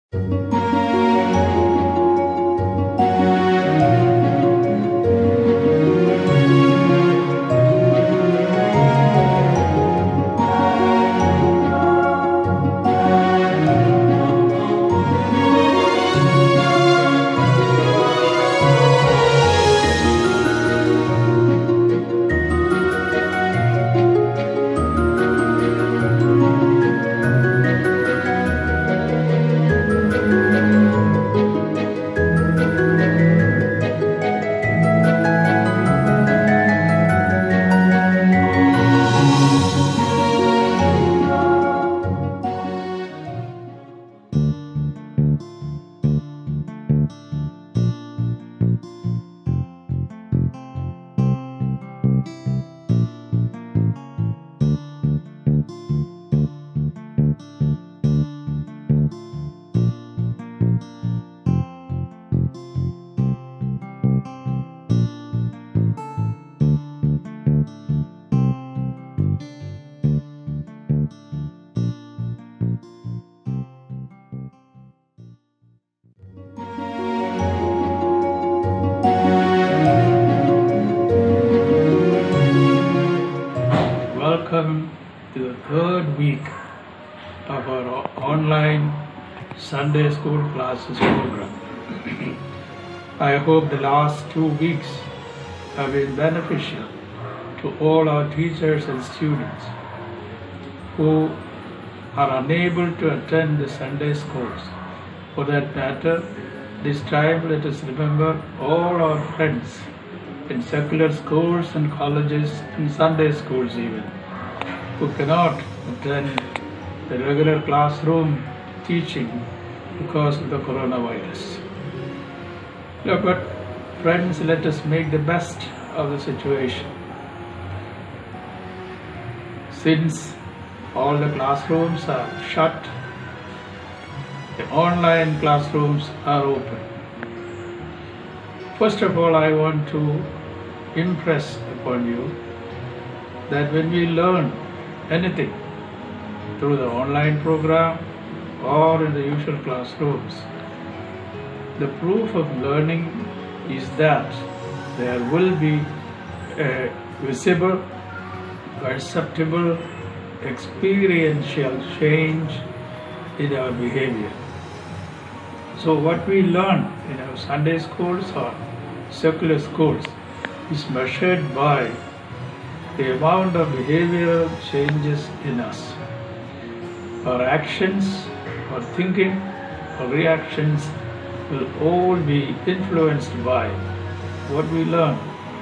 Welcome to the third week of our o- online Sunday school classes program. I hope the last two weeks have been beneficial to all our teachers and students who are unable to attend the Sunday schools. For that matter, this time let us remember all our friends in secular schools and colleges and Sunday schools even who cannot attend the regular classroom teaching because of the coronavirus. Look, but friends, let us make the best of the situation. Since all the classrooms are shut, the online classrooms are open. First of all, I want to impress upon you that when we learn anything through the online program or in the usual classrooms, the proof of learning is that there will be a visible, perceptible, experiential change in our behavior. So, what we learn in our Sunday schools or secular schools is measured by the amount of behavioral changes in us. Our actions, our thinking, our reactions will all be influenced by what we learn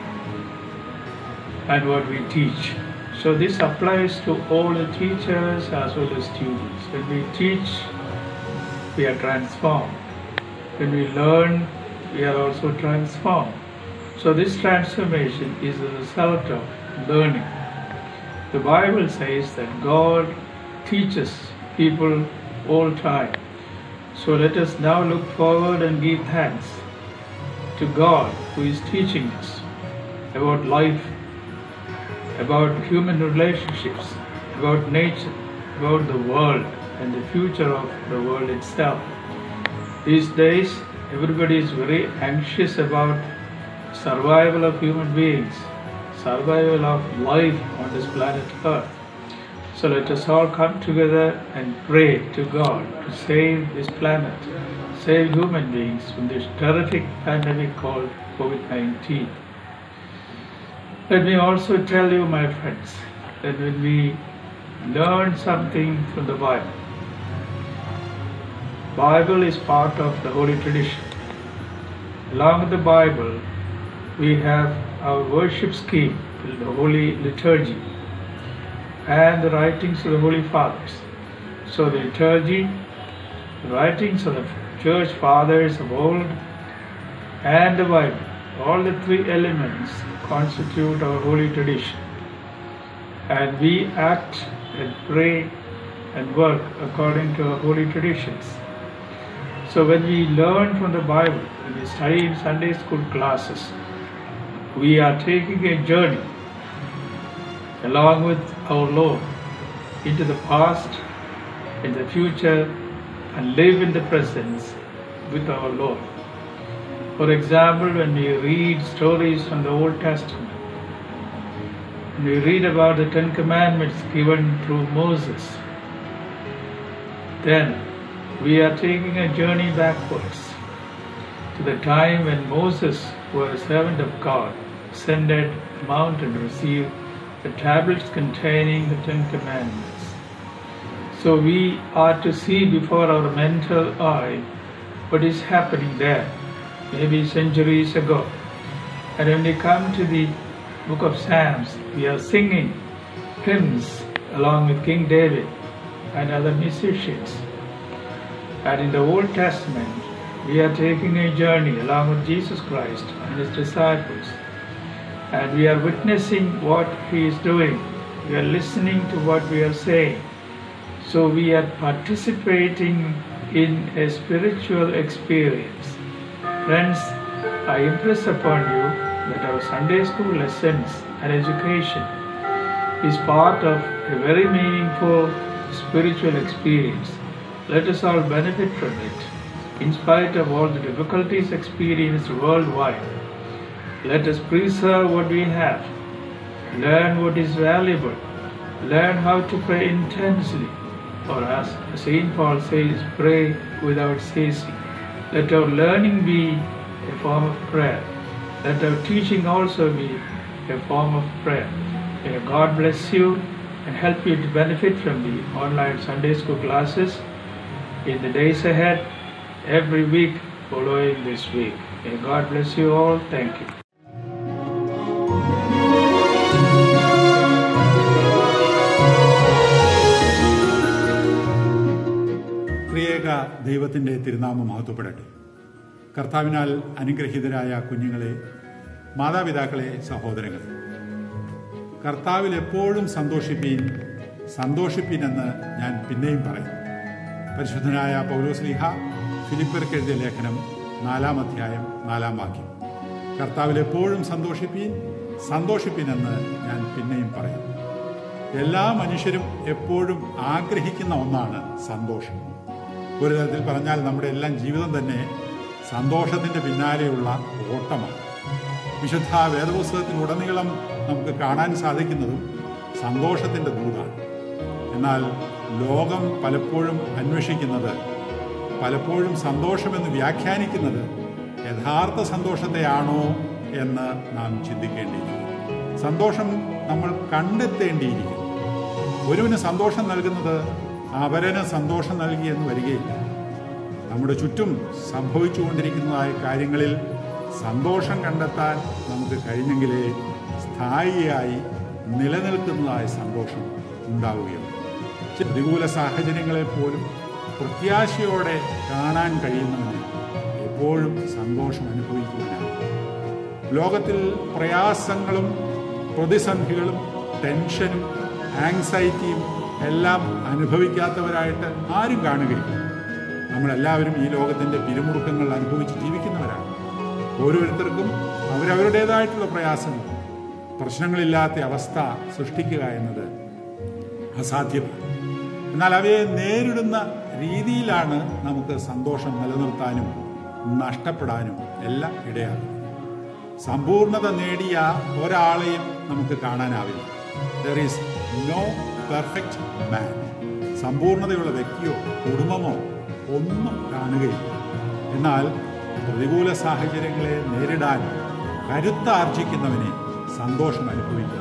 and what we teach. So, this applies to all the teachers as well as students. When we teach, we are transformed. When we learn, we are also transformed. So, this transformation is a result of learning. The Bible says that God teaches people all time. So, let us now look forward and give thanks to God who is teaching us about life, about human relationships, about nature, about the world, and the future of the world itself. These days, everybody is very anxious about survival of human beings, survival of life on this planet Earth. So let us all come together and pray to God to save this planet, save human beings from this terrific pandemic called COVID 19. Let me also tell you, my friends, that when we learn something from the Bible, Bible is part of the Holy Tradition. Along with the Bible, we have our worship scheme, the Holy Liturgy, and the writings of the Holy Fathers. So the liturgy, the writings of the church fathers of old, and the Bible, all the three elements constitute our holy tradition. And we act and pray and work according to our holy traditions. So when we learn from the Bible, when we study in Sunday school classes, we are taking a journey along with our Lord into the past, in the future, and live in the presence with our Lord. For example, when we read stories from the Old Testament, when we read about the Ten Commandments given through Moses, then we are taking a journey backwards to the time when Moses, who was a servant of God, ascended the mountain to receive the tablets containing the Ten Commandments. So we are to see before our mental eye what is happening there, maybe centuries ago. And when we come to the book of Psalms, we are singing hymns along with King David and other musicians. And in the Old Testament, we are taking a journey along with Jesus Christ and his disciples. And we are witnessing what he is doing. We are listening to what we are saying. So we are participating in a spiritual experience. Friends, I impress upon you that our Sunday school lessons and education is part of a very meaningful spiritual experience. Let us all benefit from it, in spite of all the difficulties experienced worldwide. Let us preserve what we have, learn what is valuable, learn how to pray intensely, or as St. Paul says, pray without ceasing. Let our learning be a form of prayer. Let our teaching also be a form of prayer. May God bless you and help you to benefit from the online Sunday school classes in the days ahead, every week following this week. May God bless you all. Thank you. ത്രിയേക ദൈവത്തിൻ്റെ തിരുനാമം മഹത്വപ്പെടട്ടെ കർത്താവിനാൽ അനുഗ്രഹീതരായ കുഞ്ഞുങ്ങളെ മാതാപിതാക്കളെ സഹോദരങ്ങളെ കർത്താവിൽ എപ്പോഴും സന്തോഷിപ്പീൻ സന്തോഷിപ്പീൻ എന്ന് ഞാൻ പിന്നെയും പറയും പരിശുദ്ധനായ പൗലോസ്ലിഹ ഫിലിപ്പർക്ക് എഴുതിയ ലേഖനം നാലാം അധ്യായം നാലാം വാക്യം കർത്താവിൽ എപ്പോഴും സന്തോഷിപ്പീൻ സന്തോഷിപ്പീൻ എന്ന് ഞാൻ പിന്നെയും പറയും എല്ലാ മനുഷ്യരും എപ്പോഴും ആഗ്രഹിക്കുന്ന ഒന്നാണ് സന്തോഷം ഒരു തരത്തിൽ പറഞ്ഞാൽ നമ്മുടെ എല്ലാം ജീവിതം തന്നെ സന്തോഷത്തിൻ്റെ പിന്നാലെയുള്ള ഓട്ടമാണ് വിശുദ്ധ വേദപുസ്തകത്തിലുടനീളം നമുക്ക് കാണാൻ സാധിക്കുന്നതും സന്തോഷത്തിൻ്റെ ദൂതാണ് എന്നാൽ ലോകം പലപ്പോഴും അന്വേഷിക്കുന്നത് പലപ്പോഴും സന്തോഷമെന്ന് വ്യാഖ്യാനിക്കുന്നത് യഥാർത്ഥ സന്തോഷത്തെയാണോ എന്ന് നാം ചിന്തിക്കേണ്ടിയിരിക്കുന്നു സന്തോഷം നമ്മൾ കണ്ടെത്തേണ്ടിയിരിക്കുന്നു ഒരുവിന് സന്തോഷം നൽകുന്നത് അവരന് സന്തോഷം നൽകി എന്ന് വരികയില്ല നമ്മുടെ ചുറ്റും സംഭവിച്ചുകൊണ്ടിരിക്കുന്നതായ കാര്യങ്ങളിൽ സന്തോഷം കണ്ടെത്താൻ നമുക്ക് കഴിഞ്ഞെങ്കിലേ സ്ഥായിയായി നിലനിൽക്കുന്നതായ സന്തോഷം ഉണ്ടാവുകയുള്ളൂ പ്രതികൂല സാഹചര്യങ്ങളെ പോലും പ്രത്യാശയോടെ കാണാൻ കഴിയുന്നവന് എപ്പോഴും സന്തോഷം അനുഭവിക്കുവാനാണ് ലോകത്തിൽ പ്രയാസങ്ങളും പ്രതിസന്ധികളും ടെൻഷനും ആങ്സൈറ്റിയും എല്ലാം അനുഭവിക്കാത്തവരായിട്ട് ആരും കാണുകയില്ല നമ്മളെല്ലാവരും ഈ ലോകത്തിൻ്റെ പിരിമുറുക്കങ്ങൾ അനുഭവിച്ച് ജീവിക്കുന്നവരാണ് ഓരോരുത്തർക്കും അവരവരുടേതായിട്ടുള്ള പ്രയാസങ്ങൾ പ്രശ്നങ്ങളില്ലാത്ത അവസ്ഥ സൃഷ്ടിക്കുക എന്നത് അസാധ്യമാണ് എന്നാൽ അവയെ നേരിടുന്ന രീതിയിലാണ് നമുക്ക് സന്തോഷം നിലനിർത്താനും നഷ്ടപ്പെടാനും എല്ലാം ഇടയാകും സമ്പൂർണത നേടിയ ഒരാളെയും നമുക്ക് കാണാനാവില്ല there is no perfect man സമ്പൂർണതയുള്ള വ്യക്തിയോ കുടുംബമോ ഒന്നും കാണുകയില്ല എന്നാൽ പ്രതികൂല സാഹചര്യങ്ങളെ നേരിടാൻ കരുത്താർജിക്കുന്നവനെ സന്തോഷം അനുഭവിക്കുക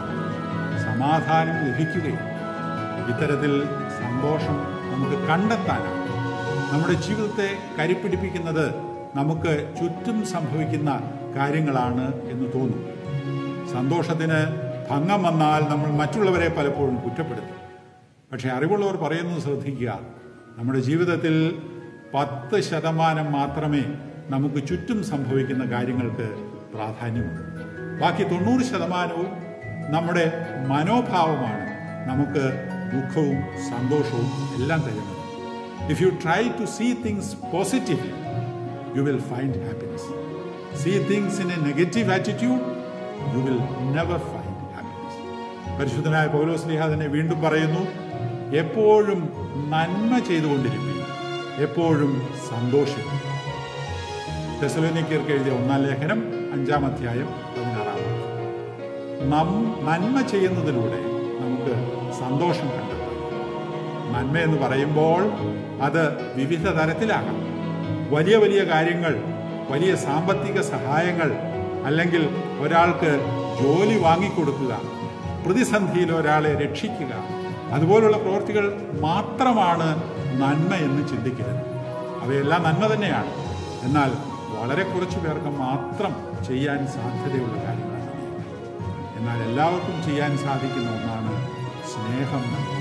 സമാധാനം ലഭിക്കുകയും ഇത്തരത്തിൽ സന്തോഷം നമുക്ക് കണ്ടെത്താനാണ് നമ്മുടെ ജീവിതത്തെ കരിപ്പിടിപ്പിക്കുന്നത് നമുക്ക് ചുറ്റും സംഭവിക്കുന്ന കാര്യങ്ങളാണ് എന്ന് തോന്നും സന്തോഷത്തിന് ഭംഗം വന്നാൽ നമ്മൾ മറ്റുള്ളവരെ പലപ്പോഴും കുറ്റപ്പെടുത്തും പക്ഷേ അറിവുള്ളവർ പറയുന്നത് ശ്രദ്ധിക്കുക നമ്മുടെ ജീവിതത്തിൽ പത്ത് ശതമാനം മാത്രമേ നമുക്ക് ചുറ്റും സംഭവിക്കുന്ന കാര്യങ്ങൾക്ക് പ്രാധാന്യമുള്ളൂ ബാക്കി തൊണ്ണൂറ് ശതമാനവും നമ്മുടെ മനോഭാവമാണ് നമുക്ക് ദുഃഖവും സന്തോഷവും എല്ലാം തരുന്നത് if you try to see things positively you will find happiness see things in a negative attitude you will never find happiness പരിശുദ്ധനായ പൗലോസ്ലിഹ തന്നെ വീണ്ടും പറയുന്നു എപ്പോഴും നന്മ ചെയ്തുകൊണ്ടിരിക്കും എപ്പോഴും സന്തോഷിക്കും തെസലോനിക്കർക്ക് എഴുതിയ ഒന്നാം ലേഖനം അഞ്ചാം അധ്യായം പതിനാറാം വാക്യം നം നന്മ ചെയ്യുന്നതിലൂടെ നമുക്ക് സന്തോഷം കണ്ടെത്താം നന്മ എന്ന് പറയുമ്പോൾ അത് വിവിധ തരത്തിലാകാം വലിയ വലിയ കാര്യങ്ങൾ വലിയ സാമ്പത്തിക സഹായങ്ങൾ അല്ലെങ്കിൽ ഒരാൾക്ക് ജോലി വാങ്ങിക്കൊടുക്കുക പ്രതിസന്ധിയിൽ ഒരാളെ രക്ഷിക്കുക അതുപോലുള്ള പ്രവൃത്തികൾ മാത്രമാണ് നന്മ എന്ന് ചിന്തിക്കരുത് അവയെല്ലാം നന്മ തന്നെയാണ് എന്നാൽ വളരെ കുറച്ചു പേർക്ക് മാത്രം ചെയ്യാൻ സാധ്യതയുള്ള കാര്യങ്ങളാണ് എന്നാൽ എല്ലാവർക്കും ചെയ്യാൻ സാധിക്കുന്ന ഒന്നാണ് സ്നേഹം നൽകുക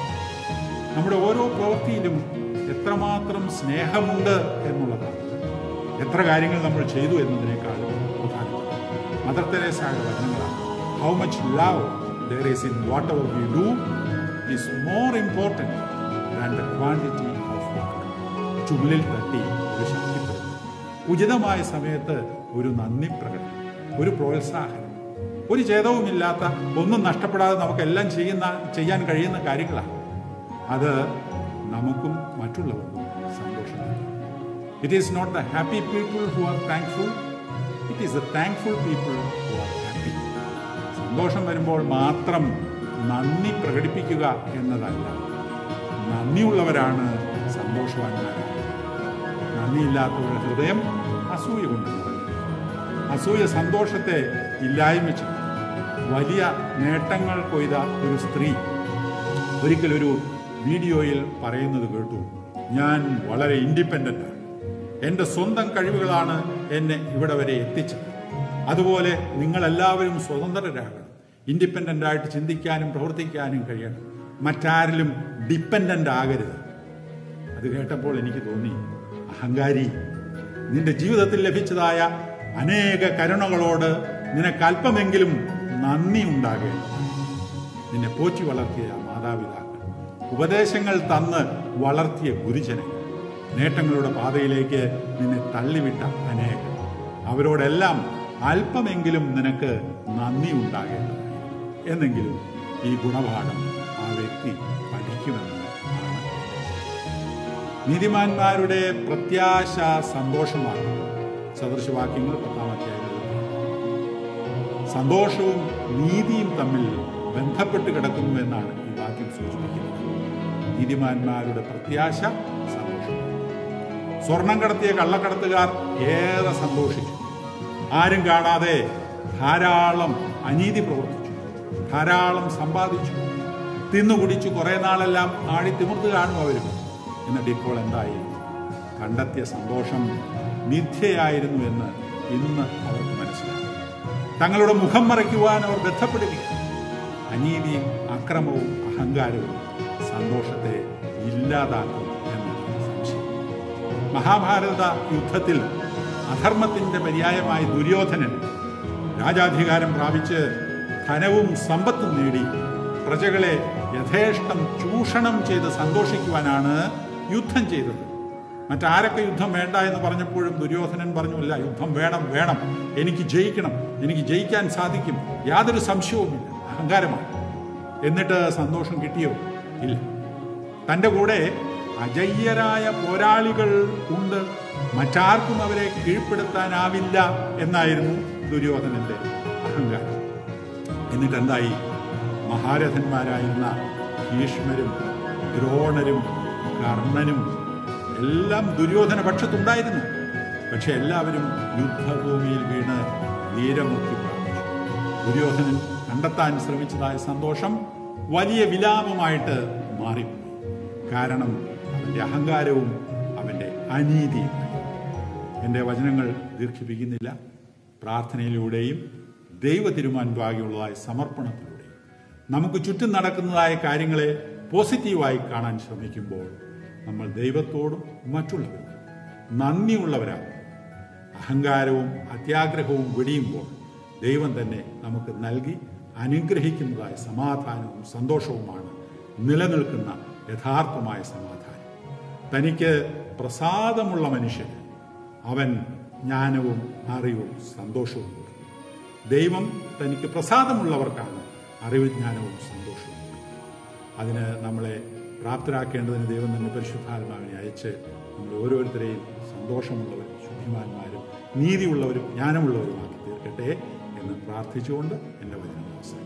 നമ്മുടെ ഓരോ പ്രവൃത്തിയിലും എത്രമാത്രം സ്നേഹമുണ്ട് എന്നുള്ളതാണ് എത്ര കാര്യങ്ങൾ നമ്മൾ ചെയ്തു എന്നതിനേക്കാൾ പ്രധാനം മദർ തെരേസയുടെ വചനങ്ങളാണ് how much love there is in whatever we do is more important than the quantity of work ചുമലിൽ തട്ടി ഒരു ശക്തിപ്പെടുത്തും ഉചിതമായ സമയത്ത് ഒരു നന്ദി പ്രകടനം ഒരു പ്രോത്സാഹനം ഒരു ഛേദവുമില്ലാത്ത ഒന്നും നഷ്ടപ്പെടാതെ നമുക്കെല്ലാം ചെയ്യുന്ന ചെയ്യാൻ കഴിയുന്ന കാര്യങ്ങളാണ് അത് നമുക്കും മറ്റുള്ളവർക്കും സന്തോഷം it is not the happy people who are thankful it is the thankful people who are happy സന്തോഷം വരുമ്പോൾ മാത്രം നന്ദി പ്രകടിപ്പിക്കുക എന്നതല്ല നന്ദിയുള്ളവരാണ് സന്തോഷവാന്മാരാണ് നന്ദിയില്ലാത്തവരുടെ ഹൃദയം അസൂയ കൊണ്ട് നിറഞ്ഞു അസൂയ സന്തോഷത്തെ ഇല്ലായ്മ ചെയ്യും വലിയ നേട്ടങ്ങൾ കൊയ്ത ഒരു സ്ത്രീ ഒരിക്കലൊരു വീഡിയോയിൽ പറയുന്നത് കേട്ടു ഞാൻ വളരെ ഇൻഡിപെൻഡൻ്റ് ആണ് എൻ്റെ സ്വന്തം കഴിവുകളാണ് എന്നെ ഇവിടെ വരെ എത്തിച്ചത് അതുപോലെ നിങ്ങളെല്ലാവരും സ്വതന്ത്രരാകണം ഇൻഡിപെൻഡൻ്റ് ആയിട്ട് ചിന്തിക്കാനും പ്രവർത്തിക്കാനും കഴിയണം മറ്റാരിലും ഡിപ്പെൻഡൻ്റ് ആകരുത് അത് കേട്ടപ്പോൾ എനിക്ക് തോന്നി അഹങ്കാരി നിന്റെ ജീവിതത്തിൽ ലഭിച്ചതായ അനേക കരുണകളോട് നിനക്ക് അല്പമെങ്കിലും നന്ദി ഉണ്ടാകേണ്ടതാണ് നിന്നെ പോറ്റി വളർത്തിയ മാതാപിതാക്കൾ ഉപദേശങ്ങൾ തന്ന് വളർത്തിയ ഗുരുജനങ്ങൾ നേട്ടങ്ങളുടെ പാതയിലേക്ക് നിന്നെ തള്ളിവിട്ട അനേകം അവരോടെല്ലാം അല്പമെങ്കിലും നിനക്ക് നന്ദി ഉണ്ടാകേണ്ടതാണ് എന്നെങ്കിലും ഈ ഗുണപാഠം ആ വ്യക്തി പഠിക്കുമെന്ന് ആണ് നീതിമാന്മാരുടെ പ്രത്യാശ സന്തോഷമാണ് സദൃശവാക്യങ്ങൾ പത്താം അധ്യായം സന്തോഷവും നീതിയും തമ്മിൽ ബന്ധപ്പെട്ട് കിടക്കുന്നു എന്നാണ് ഈ വാക്യം സൂചിപ്പിക്കുന്നത് നീതിമാന്മാരുടെ പ്രത്യാശ സന്തോഷം സ്വർണം കടത്തിയ കള്ളക്കടത്തുകാർ ഏറെ സന്തോഷിച്ചു ആരും കാണാതെ ധാരാളം അനീതി പ്രവർത്തിച്ചു ധാരാളം സമ്പാദിച്ചു തിന്നുകുടിച്ചു കുറെ നാളെല്ലാം ആടി തിമിർത്ത് കാണും അവരും എന്നിട്ട് ഇപ്പോൾ എന്തായി കണ്ടെത്തിയ സന്തോഷം മിഥ്യയായിരുന്നു എന്ന് ഇന്ന് അവർക്ക് മനസ്സിലായി തങ്ങളുടെ മുഖം മറയ്ക്കുവാൻ അവർ ബന്ധപ്പെടുകയാണ് അനീതിയും അക്രമവും അഹങ്കാരവും സന്തോഷത്തെ ഇല്ലാതാക്കും എന്നതാണ് സംശയം മഹാഭാരത യുദ്ധത്തിൽ അധർമ്മത്തിന്റെ പര്യായമായി ദുര്യോധനൻ രാജാധികാരം പ്രാപിച്ച് ധനവും സമ്പത്തും നേടി പ്രജകളെ യഥേഷ്ടം ചൂഷണം ചെയ്ത് സന്തോഷിക്കുവാനാണ് യുദ്ധം ചെയ്തത് മറ്റാരൊക്കെ യുദ്ധം വേണ്ട എന്ന് പറഞ്ഞപ്പോഴും ദുര്യോധനൻ പറഞ്ഞില്ല യുദ്ധം വേണം വേണം എനിക്ക് ജയിക്കണം എനിക്ക് ജയിക്കാൻ സാധിക്കും യാതൊരു സംശയവുമില്ല അഹങ്കാരമാണ് എന്നിട്ട് സന്തോഷം കിട്ടിയോ ഇല്ല തൻ്റെ കൂടെ അജയ്യരായ പോരാളികൾ ഉണ്ട് മറ്റാർക്കും അവരെ കീഴ്പ്പെടുത്താനാവില്ല എന്നായിരുന്നു ദുര്യോധനന്റെ അഹങ്കാരം എന്നിട്ട് എന്തായി മഹാരഥന്മാരായിരുന്ന ഭീഷ്മരും ദ്രോണരും കർണനും എല്ലാം ദുര്യോധന പക്ഷത്തുണ്ടായിരുന്നു പക്ഷെ എല്ലാവരും യുദ്ധഭൂമിയിൽ വീണ് വീരമുക്തി പ്രാപിച്ചു ദുര്യോധനൻ കണ്ടെത്താൻ ശ്രമിച്ചതായ സന്തോഷം വലിയ വിലാപമായിട്ട് മാറിപ്പോയി കാരണം അവൻ്റെ അഹങ്കാരവും അവൻ്റെ അനീതിയും എൻ്റെ വചനങ്ങൾ ദീർഘിപ്പിക്കുന്നില്ല പ്രാർത്ഥനയിലൂടെയും ദൈവ തിരുമാൻപാകെയുള്ളതായ സമർപ്പണത്തിലൂടെയും നമുക്ക് ചുറ്റും നടക്കുന്നതായ കാര്യങ്ങളെ പോസിറ്റീവായി കാണാൻ ശ്രമിക്കുമ്പോൾ നമ്മൾ ദൈവത്തോടും മറ്റുള്ളവരും നന്ദിയുള്ളവരാകും അഹങ്കാരവും അത്യാഗ്രഹവും വെടിയുമ്പോൾ ദൈവം തന്നെ നമുക്ക് നൽകി അനുഗ്രഹിക്കുന്നതായ സമാധാനവും സന്തോഷവുമാണ് നിലനിൽക്കുന്ന യഥാർത്ഥമായ സമാധാനം തനിക്ക് പ്രസാദമുള്ള മനുഷ്യന് അവൻ ജ്ഞാനവും അറിവും സന്തോഷവും കൊടുക്കും ദൈവം തനിക്ക് പ്രസാദമുള്ളവർക്കാണ് അറിവ് ജ്ഞാനവും സന്തോഷവും അതിന് നമ്മളെ പ്രാപ്തരാക്കേണ്ടതിന് ദൈവം തന്നെ പരിശുദ്ധാത്മാവിനെ അയച്ച് നമ്മൾ ഓരോരുത്തരെയും സന്തോഷമുള്ളവരും ശുദ്ധിമാന്മാരും നീതിയുള്ളവരും ജ്ഞാനമുള്ളവരുമാക്കി തീർക്കട്ടെ എന്ന് പ്രാർത്ഥിച്ചുകൊണ്ട് എൻ്റെ വചനം അവസാനിക്കും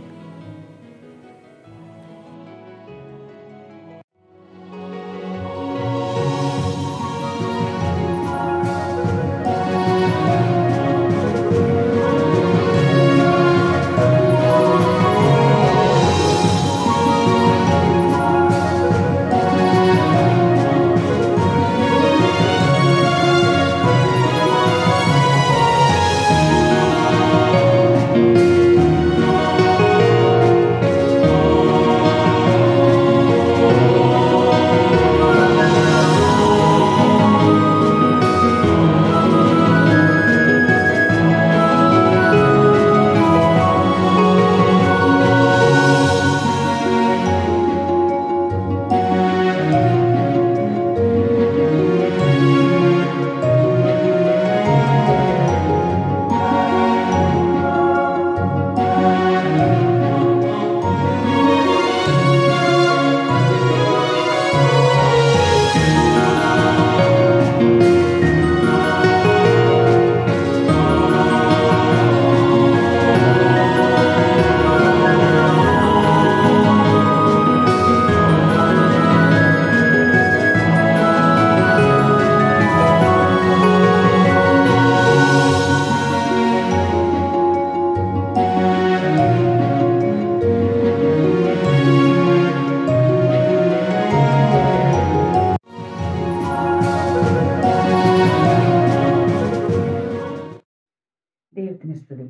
ദൈവത്തിന് സ്തുതി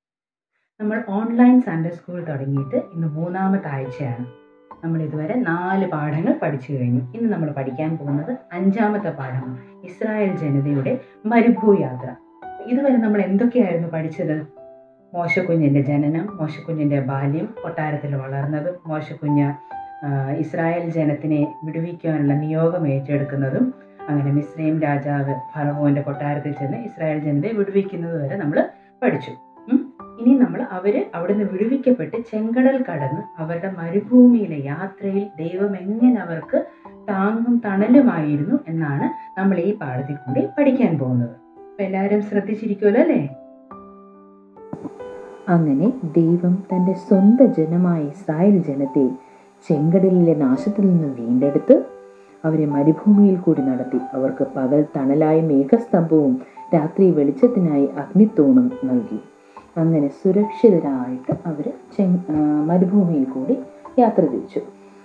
നമ്മൾ ഓൺലൈൻ സൺഡേ സ്കൂൾ തുടങ്ങിയിട്ട് ഇന്ന് മൂന്നാമത്തെ ആഴ്ചയാണ് നമ്മൾ ഇതുവരെ നാല് പാഠങ്ങൾ പഠിച്ചു കഴിഞ്ഞു ഇന്ന് നമ്മൾ പഠിക്കാൻ പോകുന്നത് അഞ്ചാമത്തെ പാഠമാണ് ഇസ്രായേൽ ജനതയുടെ മരുഭൂയാത്ര ഇതുവരെ നമ്മൾ എന്തൊക്കെയായിരുന്നു പഠിച്ചത് മോശക്കുഞ്ഞിൻ്റെ ജനനം മോശക്കുഞ്ഞിൻ്റെ ബാല്യം കൊട്ടാരത്തിൽ വളർന്നതും മോശക്കുഞ്ഞ് ആ, ഇസ്രായേൽ ജനത്തിനെ വിടുവിക്കാനുള്ള നിയോഗം ഏറ്റെടുക്കുന്നതും അങ്ങനെ മിസ്രൈം രാജാവ് ഫറവോന്റെ കൊട്ടാരത്തിൽ ചെന്ന് ഇസ്രായേൽ ജനതയെ വിടുവിക്കുന്നത് വരെ നമ്മൾ പഠിച്ചു ഉം. ഇനി നമ്മൾ അവര് അവിടുന്ന് വിടുവിക്കപ്പെട്ട് ചെങ്കടൽ കടന്ന് അവരുടെ മരുഭൂമിയിലെ യാത്രയിൽ ദൈവം എങ്ങനെ അവർക്ക് താങ്ങും തണലുമായിരുന്നു എന്നാണ് നമ്മൾ ഈ പാഠത്തിൽ കൂടി പഠിക്കാൻ പോകുന്നത് അപ്പൊ എല്ലാവരും ശ്രദ്ധിച്ചിരിക്കുമല്ലോ അല്ലേ അങ്ങനെ ദൈവം തന്റെ സ്വന്തം ജനമായ ഇസ്രായേൽ ജനത്തെ ചെങ്കടലിലെ നാശത്തിൽ നിന്ന് വീണ്ടെടുത്ത് അവരെ മരുഭൂമിയിൽ കൂടി നടത്തി അവർക്ക് പകൽ തണലായ മേഘസ്തംഭവും രാത്രി വെളിച്ചത്തിനായി അഗ്നിത്തൂണും നൽകി അങ്ങനെ സുരക്ഷിതരായിട്ട് അവർ ചെ മരുഭൂമിയിൽ കൂടി യാത്ര തിരിച്ചു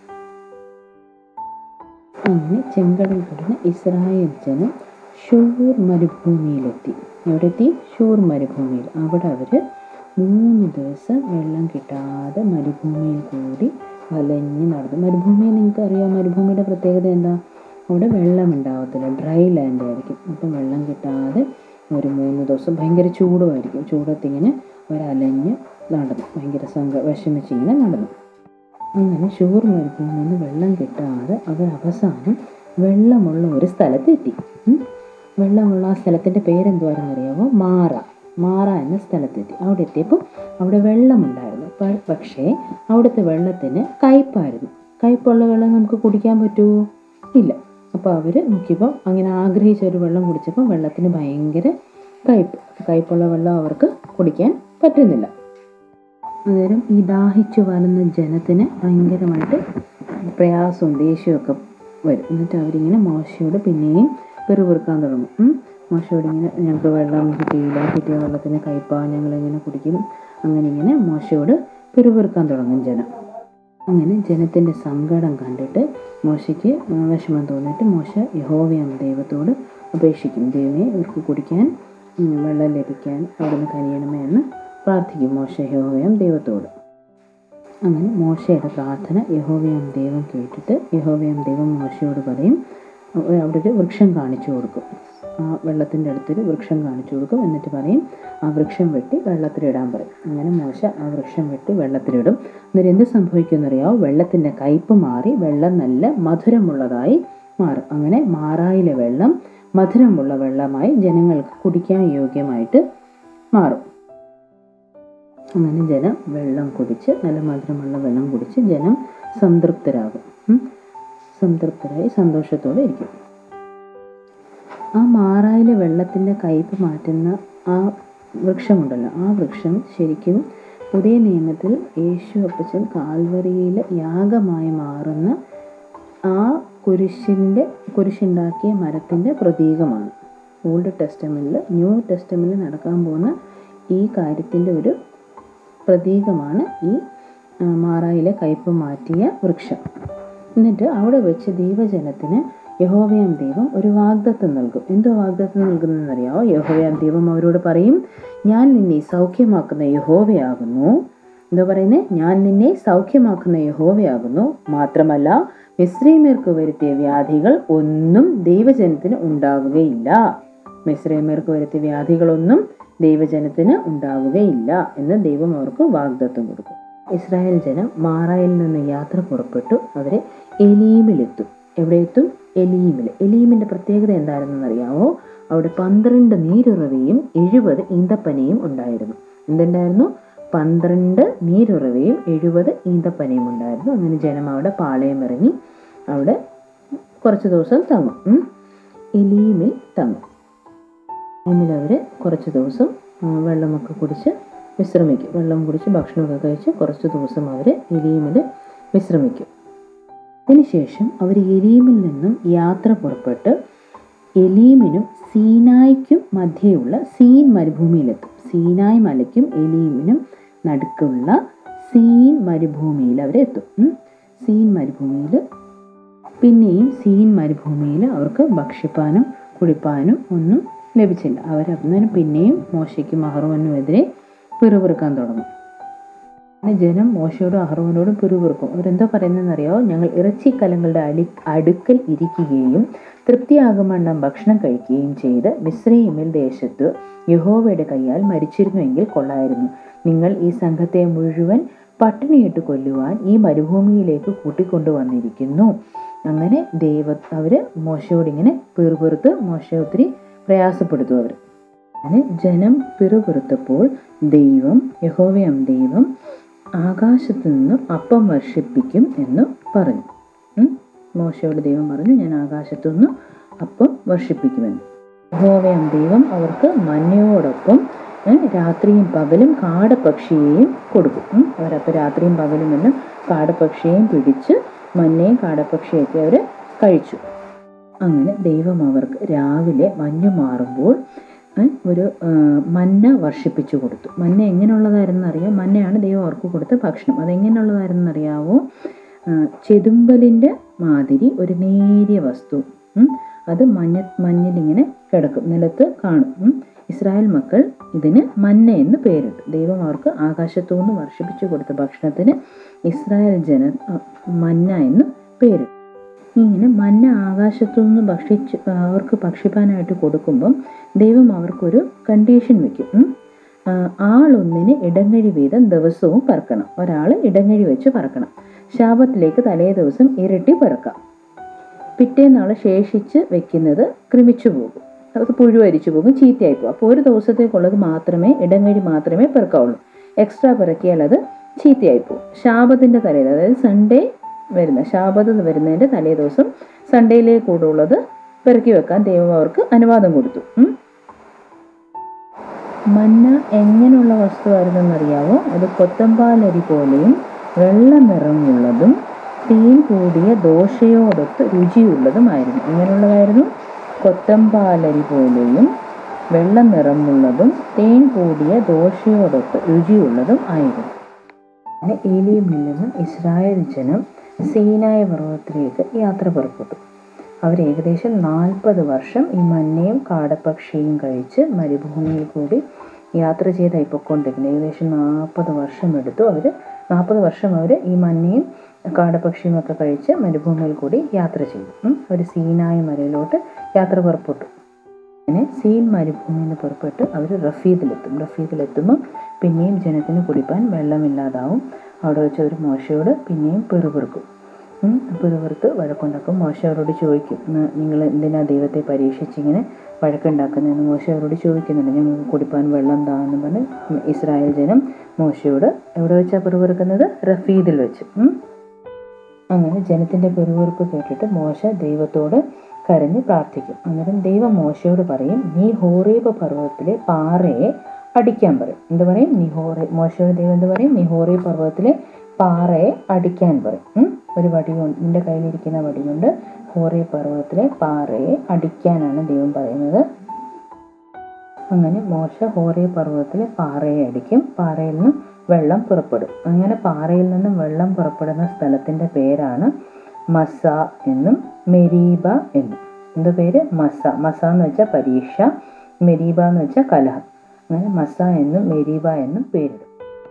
അങ്ങനെ ചെങ്കടൽ കടന്ന് ഇസ്രായേൽ ജനം ഷൂർ മരുഭൂമിയിലെത്തി എവിടെ എത്തി ഷൂർ മരുഭൂമിയിൽ അവിടെ അവർ മൂന്ന് ദിവസം വെള്ളം കിട്ടാതെ മരുഭൂമിയിൽ കൂടി വലഞ്ഞ് നടന്നു മരുഭൂമി നിങ്ങൾക്ക് അറിയാം മരുഭൂമിയുടെ പ്രത്യേകത എന്താ അവിടെ വെള്ളം ഉണ്ടാവത്തില്ല ഡ്രൈ ലാൻഡ് ആയിരിക്കും അപ്പം വെള്ളം കിട്ടാതെ ഒരു മൂന്ന് ദിവസം ഭയങ്കര ചൂടുമായിരിക്കും ചൂടത്തിങ്ങനെ അവരലഞ്ഞ് നടന്നു ഭയങ്കര സങ്ക വിഷമിച്ചിങ്ങനെ നടന്നു അങ്ങനെ ഷൂർ മരുഭൂമിയിൽ നിന്ന് വെള്ളം കിട്ടാതെ അവർ അവസാനം വെള്ളമുള്ള ഒരു സ്ഥലത്തെത്തി ഉം. വെള്ളമുള്ള ആ സ്ഥലത്തിൻ്റെ പേരെന്തുവായിരുന്നു അറിയാമോ മാറ മാറ എന്ന സ്ഥലത്തെത്തി അവിടെ എത്തിയപ്പോൾ അവിടെ വെള്ളമുണ്ടായിരുന്നു പ- പക്ഷേ അവിടുത്തെ വെള്ളത്തിന് കയ്പായിരുന്നു കയ്പുള്ള വെള്ളം നമുക്ക് കുടിക്കാൻ പറ്റുമോ ഇല്ല അപ്പോൾ അവർ നോക്കിയപ്പോൾ അങ്ങനെ ആഗ്രഹിച്ച ഒരു വെള്ളം കുടിച്ചപ്പോൾ വെള്ളത്തിന് ഭയങ്കര കയ്പ് കയ്പുള്ള വെള്ളം അവർക്ക് കുടിക്കാൻ പറ്റുന്നില്ല അന്നേരം ഈ ദാഹിച്ചു വലന്ന ജനത്തിന് ഭയങ്കരമായിട്ട് പ്രയാസവും ദേഷ്യവും ഒക്കെ വരും എന്നിട്ട് അവരിങ്ങനെ മോശയോട് പിന്നെയും പെറുപെറുക്കാൻ തുടങ്ങും ഉം. മോശയോട് ഇങ്ങനെ ഞങ്ങൾക്ക് വെള്ളം കിട്ടിയില്ല കിട്ടിയ വെള്ളത്തിന് കയ്പാ ഞങ്ങളിങ്ങനെ കുടിക്കും അങ്ങനെ ഇങ്ങനെ മോശയോട് പെറുപെറുക്കാൻ തുടങ്ങും ജനം അങ്ങനെ ജനത്തിൻ്റെ സങ്കടം കണ്ടിട്ട് മോശയ്ക്ക് ആ, വിഷമം തോന്നിയിട്ട് മോശ യഹോവയാം ദൈവത്തോട് അപേക്ഷിക്കും ദൈവമേ ഇവർക്ക് കുടിക്കാൻ ഉം, വെള്ളം ലഭിക്കാൻ അവിടുന്ന് കനിയണമേ എന്ന് പ്രാർത്ഥിക്കും മോശ യഹോവയാം ദൈവത്തോട് അങ്ങനെ മോശയുടെ പ്രാർത്ഥന യഹോവയാം ദൈവം കേട്ടിട്ട് യഹോവയാം ദൈവം മോശയോട് പറയും അഹ് അവിടെ ഒരു വൃക്ഷം കാണിച്ചു കൊടുക്കും ആ വെള്ളത്തിൻ്റെ അടുത്തൊരു വൃക്ഷം കാണിച്ചു കൊടുക്കും എന്നിട്ട് പറയും ആ വൃക്ഷം വെട്ടി വെള്ളത്തിലിടാൻ പറയും അങ്ങനെ മോശ ആ വൃക്ഷം വെട്ടി വെള്ളത്തിലിടും എന്നിട്ട് എന്ത് സംഭവിക്കുമെന്നറിയാമോ വെള്ളത്തിൻ്റെ കയ്പ് മാറി വെള്ളം നല്ല മധുരമുള്ളതായി മാറും അങ്ങനെ മാറായിലെ വെള്ളം മധുരമുള്ള വെള്ളമായി ജനങ്ങൾക്ക് കുടിക്കാൻ യോഗ്യമായിട്ട് മാറും അങ്ങനെ ജനം വെള്ളം കുടിച്ച് നല്ല മധുരമുള്ള വെള്ളം കുടിച്ച് ജനം സംതൃപ്തരാകും ഉം. സംതൃപ്തരായി സന്തോഷത്തോടെ ഇരിക്കും ആ മാറായിലെ വെള്ളത്തിൻ്റെ കയ്പ് മാറ്റുന്ന ആ വൃക്ഷമുണ്ടല്ലോ ആ വൃക്ഷം ശരിക്കും പുതിയ നിയമത്തിൽ യേശു അപ്പച്ചൻ കാൽവറിയിൽ യാഗമായി മാറുന്ന ആ കുരിശിൻ്റെ കുരിശുണ്ടാക്കിയ മരത്തിൻ്റെ പ്രതീകമാണ് ഓൾഡ് ടെസ്റ്റമെൻറ്റിൽ ന്യൂ ടെസ്റ്റമെൻറ്റിൽ നടക്കാൻ പോകുന്ന ഈ കാര്യത്തിൻ്റെ ഒരു പ്രതീകമാണ് ഈ ആ, മാറായിലെ കയ്പ് മാറ്റിയ വൃക്ഷം എന്നിട്ട് അവിടെ വെച്ച് ദൈവജനത്തിന് യഹോവയാം ദൈവം ഒരു വാഗ്ദത്തം നൽകും എന്തോ വാഗ്ദത്തം നൽകുന്നതെന്നറിയാമോ യഹോവയാം ദൈവം അവരോട് പറയും ഞാൻ നിന്നെ സൗഖ്യമാക്കുന്ന യഹോവയാകുന്നു എന്താ പറയുന്നത് ഞാൻ നിന്നെ സൗഖ്യമാക്കുന്ന യഹോവയാകുന്നു മാത്രമല്ല മിശ്രീമേർക്ക് വരുത്തിയ വ്യാധികൾ ഒന്നും ദൈവജനത്തിന് ഉണ്ടാവുകയില്ല മിശ്രീമേർക്ക് വരുത്തിയ വ്യാധികളൊന്നും ദൈവജനത്തിന് ഉണ്ടാവുകയില്ല എന്ന് ദൈവം അവർക്ക് വാഗ്ദത്തം കൊടുക്കും ഇസ്രായേൽ ജനം മാറായിൽ നിന്ന് യാത്ര പുറപ്പെട്ടു അവരെ എലീമിലെത്തും എവിടെ എത്തും എലീമിൽ എലീമിൻ്റെ പ്രത്യേകത എന്താണെന്ന് അറിയാമോ അവിടെ പന്ത്രണ്ട് നീരുറവയും എഴുപത് ഈന്തപ്പനയും ഉണ്ടായിരുന്നു എന്തുണ്ടായിരുന്നു പന്ത്രണ്ട് നീരുറവയും എഴുപത് ഈന്തപ്പനയും ഉണ്ടായിരുന്നു അങ്ങനെ ജനം അവിടെ പാളയം ഇറങ്ങി അവിടെ കുറച്ച് ദിവസം തങ്ങും ഉം. എലീമിൽ തങ്ങും എലീമിൽ അവർ കുറച്ച് ദിവസം ആ, വെള്ളമൊക്കെ കുടിച്ച് വിശ്രമിക്കും വെള്ളം കുടിച്ച് ഭക്ഷണമൊക്കെ കഴിച്ച് കുറച്ച് ദിവസം അവർ എലീമിൽ വിശ്രമിക്കും അതിനുശേഷം അവർ എലീമിൽ നിന്നും യാത്ര പുറപ്പെട്ട് എലീമിനും സീനായ്ക്കും മധ്യയുള്ള സീൻ മരുഭൂമിയിലെത്തും സീനായ് മലയ്ക്കും എലീമിനും നടുക്കുള്ള സീൻ മരുഭൂമിയിൽ അവരെത്തും ഉം. സീൻ മരുഭൂമിയിൽ പിന്നെയും സീൻ മരുഭൂമിയിൽ അവർക്ക് ഭക്ഷിപ്പാനും കുടിപ്പാനും ഒന്നും ലഭിച്ചില്ല അവരന്നേരം പിന്നെയും മോശയ്ക്കും അഹ്റോനുമെതിരെ പിറുപിറുക്കാൻ തുടങ്ങും അങ്ങനെ ജനം മോശയോടും അഹ്റോനോടും പിറുപിറുക്കും അവരെന്തോ പറയുന്നതെന്നറിയോ ഞങ്ങൾ ഇറച്ചിക്കലങ്ങളുടെ അടി അടുക്കൽ ഇരിക്കുകയും തൃപ്തിയാകുമണ്ണം ഭക്ഷണം കഴിക്കുകയും ചെയ്ത് മിശ്രയിമിൽ ദേശത്ത് യഹോവയുടെ കൈയാൽ മരിച്ചിരുന്നുവെങ്കിൽ കൊള്ളായിരുന്നു നിങ്ങൾ ഈ സംഘത്തെ മുഴുവൻ പട്ടിണിയിട്ട് കൊല്ലുവാൻ ഈ മരുഭൂമിയിലേക്ക് കൂട്ടിക്കൊണ്ടുവന്നിരിക്കുന്നു അങ്ങനെ ദൈവ അവർ മോശയോടിങ്ങനെ പിറുപിറുത്ത് മോശയെ ഒത്തിരി പ്രയാസപ്പെടുത്തു അവർ അങ്ങനെ ജനം പിറുപിറുത്തപ്പോൾ ദൈവം യഹോവയാം ദൈവം ആകാശത്തു നിന്നും അപ്പം വർഷിപ്പിക്കും എന്ന് പറഞ്ഞു ഉം. മോശയോട് ദൈവം പറഞ്ഞു ഞാൻ ആകാശത്തു നിന്ന് അപ്പം വർഷിപ്പിക്കുമെന്ന് യഹോവയാം ദൈവം അവർക്ക് മഞ്ഞയോടൊപ്പം ഏ, രാത്രിയും പകലും കാടപ്പക്ഷിയെയും കൊടുക്കും ഉം. അവരപ്പോൾ രാത്രിയും പകലും എല്ലാം കാടപ്പക്ഷിയെയും പിടിച്ച് മഞ്ഞയും കാടപ്പക്ഷിയൊക്കെ അവർ കഴിച്ചു അങ്ങനെ ദൈവം അവർക്ക് രാവിലെ മഞ്ഞു മാറുമ്പോൾ ഏ, ഒരു ആ, മന്ന വർഷിപ്പിച്ചു കൊടുത്തു മന്ന എങ്ങനെയുള്ളതായിരുന്നു അറിയാം മന്നയാണ് ദൈവം അവർക്ക് കൊടുത്ത ഭക്ഷണം അതെങ്ങനെയുള്ളതായിരുന്നു അറിയാവോ ആ, ചെതുമ്പലിൻ്റെ മാതിരി ഒരു നേരിയ വസ്തു ഉം. അത് മഞ്ഞ മഞ്ഞിലിങ്ങനെ കിടക്കും നിലത്ത് കാണും ഉം. ഇസ്രായേൽ മക്കൾ ഇതിന് മന്ന എന്ന് പേരിട്ടു ദൈവം അവർക്ക് ആകാശത്തു നിന്ന് വർഷിപ്പിച്ചു കൊടുത്ത ഭക്ഷണത്തിന് ഇസ്രായേൽ ജന ആ, മന്ന എന്ന് പേരിട്ടു ഇങ്ങനെ മന്ന ആകാശത്തു നിന്ന് ഭക്ഷിച്ച് അവർക്ക് ഭക്ഷിപ്പാനായിട്ട് കൊടുക്കുമ്പം ദൈവം അവർക്കൊരു കണ്ടീഷൻ വെക്കും ഉം. ആ, ആളൊന്നിന് ഇടങ്ങഴി വീതം ദിവസവും പറക്കണം ഒരാൾ ഇടങ്ങഴി വെച്ച് പറക്കണം ശാപത്തിലേക്ക് തലേ ദിവസം ഇരട്ടി പറക്കാം പിറ്റേന്നാൾ ശേഷിച്ച് വെക്കുന്നത് ക്രമിച്ചു പോകും അത് പുഴു അരിച്ചു പോകും ചീത്തയായി പോകും അപ്പോൾ ഒരു ദിവസത്തേക്കുള്ളത് മാത്രമേ ഇടങ്ങഴി മാത്രമേ പെറുക്കാവുള്ളൂ എക്സ്ട്രാ പെറുക്കിയാൽ അത് ചീത്തയായി പോകും ശാപത്തിൻ്റെ തലേന്ന് അതായത് സൺഡേ വരുന്ന ശാപത്ത് വരുന്നതിൻ്റെ തലേ ദിവസം സൺഡേയിലേക്ക് കൂടെ ഉള്ളത് പെറുക്കി വെക്കാൻ ദൈവം അവർക്ക് അനുവാദം കൊടുത്തു ഉം. മന്ന എങ്ങനെയുള്ള വസ്തുവായിരുന്നെന്നറിയാവോ അത് കൊത്തമ്പാലരി പോലെയും വെള്ള നിറമുള്ളതും തീൻ കൂടിയ ദോശയോടൊത്ത് രുചിയുള്ളതുമായിരുന്നു എങ്ങനെയുള്ളതായിരുന്നു കൊത്തമ്പാലരി പോലെയും വെള്ള നിറമുള്ളതും തേൻ കൂടിയ ദോശയോടൊത്ത് രുചിയുള്ളതും ആയിരുന്നു അങ്ങനെ ഏലിയമിൽ നിന്നും ഇസ്രായേൽ ജനം സീനായ പർവ്വതത്തിലേക്ക് യാത്ര പുറപ്പെട്ടു അവർ ഏകദേശം നാൽപ്പത് വർഷം ഈ മഞ്ഞയും കാടപ്പക്ഷിയും കഴിച്ച് മരുഭൂമിയിൽ കൂടി യാത്ര ചെയ്തായി പൊയ്ക്കൊണ്ടിരിക്കുന്നത് ഏകദേശം നാൽപ്പത് വർഷം എടുത്തു അവർ നാൽപ്പത് വർഷം അവർ ഈ മഞ്ഞയും കാടപ്പക്ഷിയും ഒക്കെ കഴിച്ച് മരുഭൂമിയിൽ കൂടി യാത്ര ചെയ്തു അവർ സീനായ മലയിലോട്ട് യാത്ര പുറപ്പെട്ടു അങ്ങനെ സീൻ മരുഭൂമിയിൽ നിന്ന് പുറപ്പെട്ട് അവർ റഫീദിലെത്തും റഫീദിലെത്തുമ്പോൾ പിന്നെയും ജനത്തിന് കുടിപ്പാൻ വെള്ളമില്ലാതാവും അവിടെ വെച്ച് അവർ മോശയോട് പിന്നെയും പെറുപിറുക്കും ഉം, പെറുപിറുത്ത് വഴക്കുണ്ടാക്കും മോശ അവരോട് ചോദിക്കും "ന- നിങ്ങൾ എന്തിനാ ദൈവത്തെ പരീക്ഷിച്ചിങ്ങനെ വഴക്കുണ്ടാക്കുന്നതെന്ന് മോശ അവരോട് ചോദിക്കുന്നുണ്ട് ഞങ്ങൾക്ക് കുടിപ്പാൻ വെള്ളം താന്ന് പറഞ്ഞ് ഇസ്രായേൽ ജനം മോശയോട് എവിടെ വെച്ചാണ് പെറുപിറുക്കുന്നത് റഫീദിൽ വെച്ച് ഉം. അങ്ങനെ ജനത്തിൻ്റെ പെരുവീർപ്പ് കേട്ടിട്ട് മോശ ദൈവത്തോട് കരഞ്ഞ് പ്രാർത്ഥിക്കും അന്നേരം ദൈവം മോശയോട് പറയും നീ ഹോറേബ് പർവ്വതത്തിലെ പാറയെ അടിക്കാൻ പറയും എന്ത് പറയും നീ ഹോറേ മോശയോട് ദൈവം എന്ത് പറയും നീ ഹോറേബ് പർവ്വതത്തിലെ പാറയെ അടിക്കാൻ പറയും ഉം? ഒരു വടി കൊണ്ട് നിന്റെ കയ്യിലിരിക്കുന്ന വടി കൊണ്ട് ഹോറേ പർവ്വതത്തിലെ പാറയെ അടിക്കാനാണ് ദൈവം പറയുന്നത് അങ്ങനെ മോശ ഹോറേ പർവ്വതത്തിലെ പാറയെ അടിക്കും പാറയിൽ നിന്ന് വെള്ളം പുറപ്പെടും അങ്ങനെ പാറയിൽ നിന്നും വെള്ളം പുറപ്പെടുന്ന സ്ഥലത്തിൻ്റെ പേരാണ് മസ എന്നും മെരീബ എന്നും എന്ത് പേര് മസ മസ എന്ന് വെച്ചാൽ പരീക്ഷ മെരീബ എന്ന് വെച്ചാൽ കലഹം അങ്ങനെ മസ എന്നും മെരീബ എന്നും പേരിടും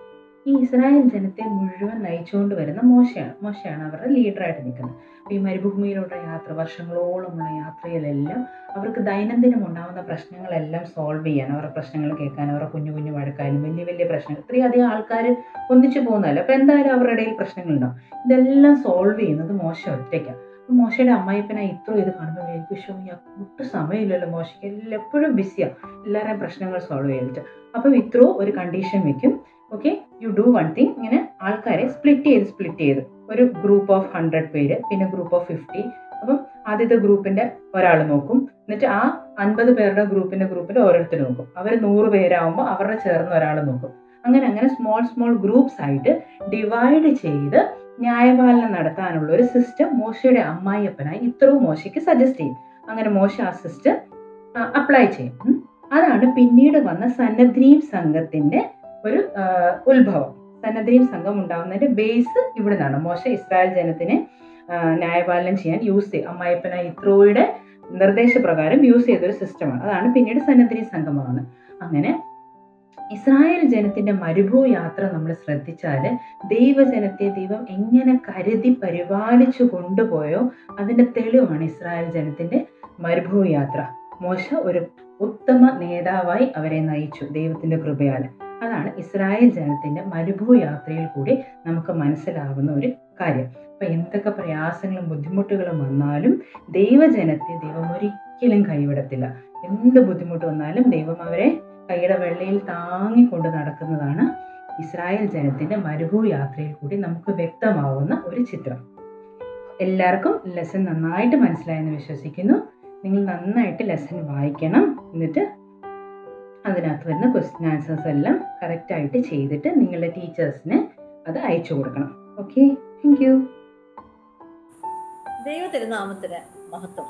ഈ ഇസ്രായേൽ ജനത്തെ മുഴുവൻ നയിച്ചുകൊണ്ട് വരുന്ന മോശയാണ് മോശയാണ് അവരുടെ ലീഡറായിട്ട് നിൽക്കുന്നത് അപ്പോൾ ഈ മരുഭൂമിയിലുള്ള യാത്ര വർഷങ്ങളോളമുള്ള യാത്രയിലെല്ലാം അവർക്ക് ദൈനംദിനം ഉണ്ടാകുന്ന പ്രശ്നങ്ങളെല്ലാം സോൾവ് ചെയ്യാൻ അവരുടെ പ്രശ്നങ്ങൾ കേൾക്കാൻ അവരുടെ കുഞ്ഞു കുഞ്ഞു വഴക്കായാലും വലിയ വലിയ പ്രശ്നങ്ങൾ ഇത്രയധികം ആൾക്കാർ ഒന്നിച്ചു പോകുന്നതല്ല അപ്പോൾ എന്തായാലും അവരുടെ ഇടയിൽ പ്രശ്നങ്ങളുണ്ടാവും ഇതെല്ലാം സോൾവ് ചെയ്യുന്നത് മോശ ഒറ്റയ്ക്കാണ് അപ്പോൾ മോശയുടെ അമ്മായിപ്പനായി ഇത്ര ഇത് കാണുമ്പോൾ എനിക്ക് ഷോ ഒട്ടും സമയമില്ലല്ലോ മോശയ്ക്ക് എല്ലാം എപ്പോഴും ബിസിയാണ് എല്ലാവരുടെയും പ്രശ്നങ്ങൾ സോൾവ് ചെയ്തിട്ട് അപ്പം ഇത്രോ ഒരു കണ്ടീഷൻ വെക്കും okay you do one thing ഇങ്ങനെ ആൾക്കാരെ സ്പ്ലിറ്റ് ചെയ്ത് സ്പ്ലിറ്റ് ചെയ്ത് ഒരു ഗ്രൂപ്പ് ഓഫ് ഹൺഡ്രഡ് പേര് പിന്നെ ഗ്രൂപ്പ് ഓഫ് ഫിഫ്റ്റി അപ്പം ആദ്യത്തെ ഗ്രൂപ്പിന്റെ ഒരാൾ നോക്കും എന്നിട്ട് ആ അൻപത് പേരുടെ ഗ്രൂപ്പിന്റെ ഗ്രൂപ്പിൽ ഓരോരുത്തർ നോക്കും അവർ നൂറ് പേരാകുമ്പോൾ അവരുടെ ചേർന്ന് ഒരാൾ നോക്കും അങ്ങനെ അങ്ങനെ സ്മോൾ സ്മോൾ ഗ്രൂപ്പ്സ് ആയിട്ട് ഡിവൈഡ് ചെയ്ത് ന്യായപാലനം നടത്താനുള്ള ഒരു സിസ്റ്റം മോശയുടെ അമ്മായിയപ്പനായി ഇത്രയും മോശയ്ക്ക് സജസ്റ്റ് ചെയ്യും അങ്ങനെ മോശ ആ സിസ്റ്റം അപ്ലൈ ചെയ്യും ഉം. അതാണ് പിന്നീട് വന്ന സന്നദ്രീം സംഘത്തിന്റെ ഒരു ആ, ഉത്ഭവം സന്നദ്രീം സംഘം ഉണ്ടാവുന്നതിന്റെ ബേസ് ഇവിടെ നിന്നാണ് മോശ ഇസ്രായേൽ ജനത്തിനെ ആ, ന്യായപാലനം ചെയ്യാൻ യൂസ് ചെയ്യും അമ്മായിപ്പന ഇത്രോയുടെ നിർദ്ദേശപ്രകാരം യൂസ് ചെയ്തൊരു സിസ്റ്റമാണ് അതാണ് പിന്നീട് സന്നദ്രീം സംഘമാണ് അങ്ങനെ ഇസ്രായേൽ ജനത്തിന്റെ മരുഭൂ യാത്ര നമ്മൾ ശ്രദ്ധിച്ചാൽ ദൈവജനത്തെ ദൈവം എങ്ങനെ കരുതി പരിപാലിച്ചു കൊണ്ടുപോയോ അതിന്റെ തെളിവാണ് ഇസ്രായേൽ ജനത്തിന്റെ മരുഭൂ യാത്ര മോശ ഒരു ഉത്തമ നേതാവായി അവരെ നയിച്ചു ദൈവത്തിന്റെ കൃപയാൽ അതാണ് ഇസ്രായേൽ ജനത്തിന്റെ മരുഭൂ യാത്രയിൽ കൂടി നമുക്ക് മനസ്സിലാവുന്ന ഒരു കാര്യം അപ്പൊ എന്തൊക്കെ പ്രയാസങ്ങളും ബുദ്ധിമുട്ടുകളും വന്നാലും ദൈവജനത്തെ ദൈവം ഒരിക്കലും കൈവിടത്തില്ല എന്ത് ബുദ്ധിമുട്ട് വന്നാലും ദൈവം അവരെ കൈയുടെ വെള്ളയിൽ താങ്ങിക്കൊണ്ട് നടക്കുന്നതാണ് ഇസ്രായേൽ ജനത്തിന്റെ മരുഭൂ യാത്രയിൽ കൂടി നമുക്ക് വ്യക്തമാവുന്ന ഒരു ചിത്രം എല്ലാവർക്കും ലെസൺ നന്നായിട്ട് മനസ്സിലായെന്ന് വിശ്വസിക്കുന്നു നിങ്ങൾ നന്നായിട്ട് ലെസൺ വായിക്കണം എന്നിട്ട് അതിനകത്ത് വരുന്ന ക്വസ്റ്റ്യൻ ആൻസേഴ്സ് എല്ലാം കറക്റ്റായിട്ട് ചെയ്തിട്ട് നിങ്ങളുടെ ടീച്ചേഴ്സിന് അത് അയച്ചു കൊടുക്കണം ഓക്കെ താങ്ക് യു ദൈവ തിരുനാമത്തിന് മഹത്വം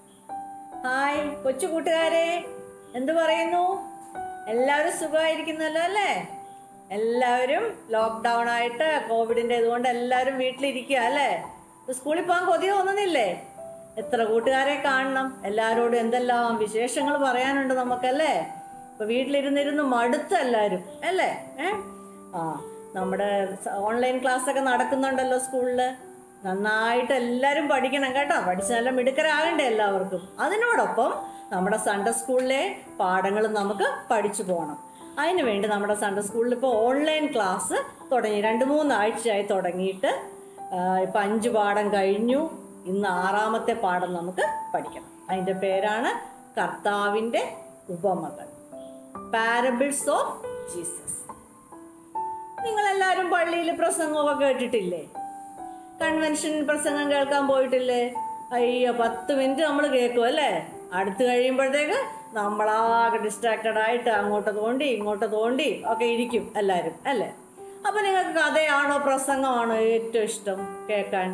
ഹായ് കൊച്ചു കൂട്ടുകാരെ എന്തു പറയുന്നു എല്ലാവരും സുഖമായിരിക്കുന്നല്ലോ അല്ലേ എല്ലാവരും ലോക്ക്ഡൗൺ ആയിട്ട് കോവിഡിൻ്റെ ഇതുകൊണ്ട് എല്ലാവരും വീട്ടിലിരിക്കുക അല്ലേ ഇപ്പൊ സ്കൂളിൽ പോകാൻ കൊതി തോന്നുന്നില്ലേ എത്ര കൂട്ടുകാരെ കാണണം എല്ലാവരോടും എന്തെല്ലാം വിശേഷങ്ങൾ പറയാനുണ്ട് നമുക്കല്ലേ ഇപ്പൊ വീട്ടിലിരുന്നിരുന്ന് മടുത്ത എല്ലാവരും അല്ലേ ഏ ആ നമ്മുടെ ഓൺലൈൻ ക്ലാസ് ഒക്കെ നടക്കുന്നുണ്ടല്ലോ സ്കൂളിൽ നന്നായിട്ട് എല്ലാവരും പഠിക്കണം കേട്ടോ പഠിച്ച് നല്ല മിടുക്കരാകണ്ടേ എല്ലാവർക്കും അതിനോടൊപ്പം നമ്മുടെ സൺഡേ സ്കൂളിലെ പാഠങ്ങൾ നമുക്ക് പഠിച്ചു പോകണം അതിന് വേണ്ടി നമ്മുടെ സൺഡേ സ്കൂളിൽ ഇപ്പോൾ ഓൺലൈൻ ക്ലാസ് തുടങ്ങി രണ്ട് മൂന്നാഴ്ചയായി തുടങ്ങിയിട്ട് ഇപ്പം അഞ്ച് പാഠം കഴിഞ്ഞു ഇന്ന് ആറാമത്തെ പാഠം നമുക്ക് പഠിക്കണം അതിൻ്റെ പേരാണ് കർത്താവിൻ്റെ ഉപമകൾ പാരബിൾസ് ഓഫ് ജീസസ് നിങ്ങളെല്ലാവരും പള്ളിയിൽ പ്രസംഗമൊക്കെ കേട്ടിട്ടില്ലേ കൺവെൻഷൻ പ്രസംഗം കേൾക്കാൻ പോയിട്ടില്ലേ അയ്യോ പത്ത് മിനിറ്റ് നമ്മൾ കേൾക്കും അല്ലേ അടുത്ത് കഴിയുമ്പോഴത്തേക്ക് നമ്മളാകെ ഡിസ്ട്രാക്റ്റഡ് ആയിട്ട് അങ്ങോട്ട് തോണ്ടി ഇങ്ങോട്ട് തോണ്ടി ഒക്കെ ഇരിക്കും എല്ലാവരും അല്ലേ അപ്പം നിങ്ങൾക്ക് കഥയാണോ പ്രസംഗമാണോ ഏറ്റവും ഇഷ്ടം കേൾക്കാൻ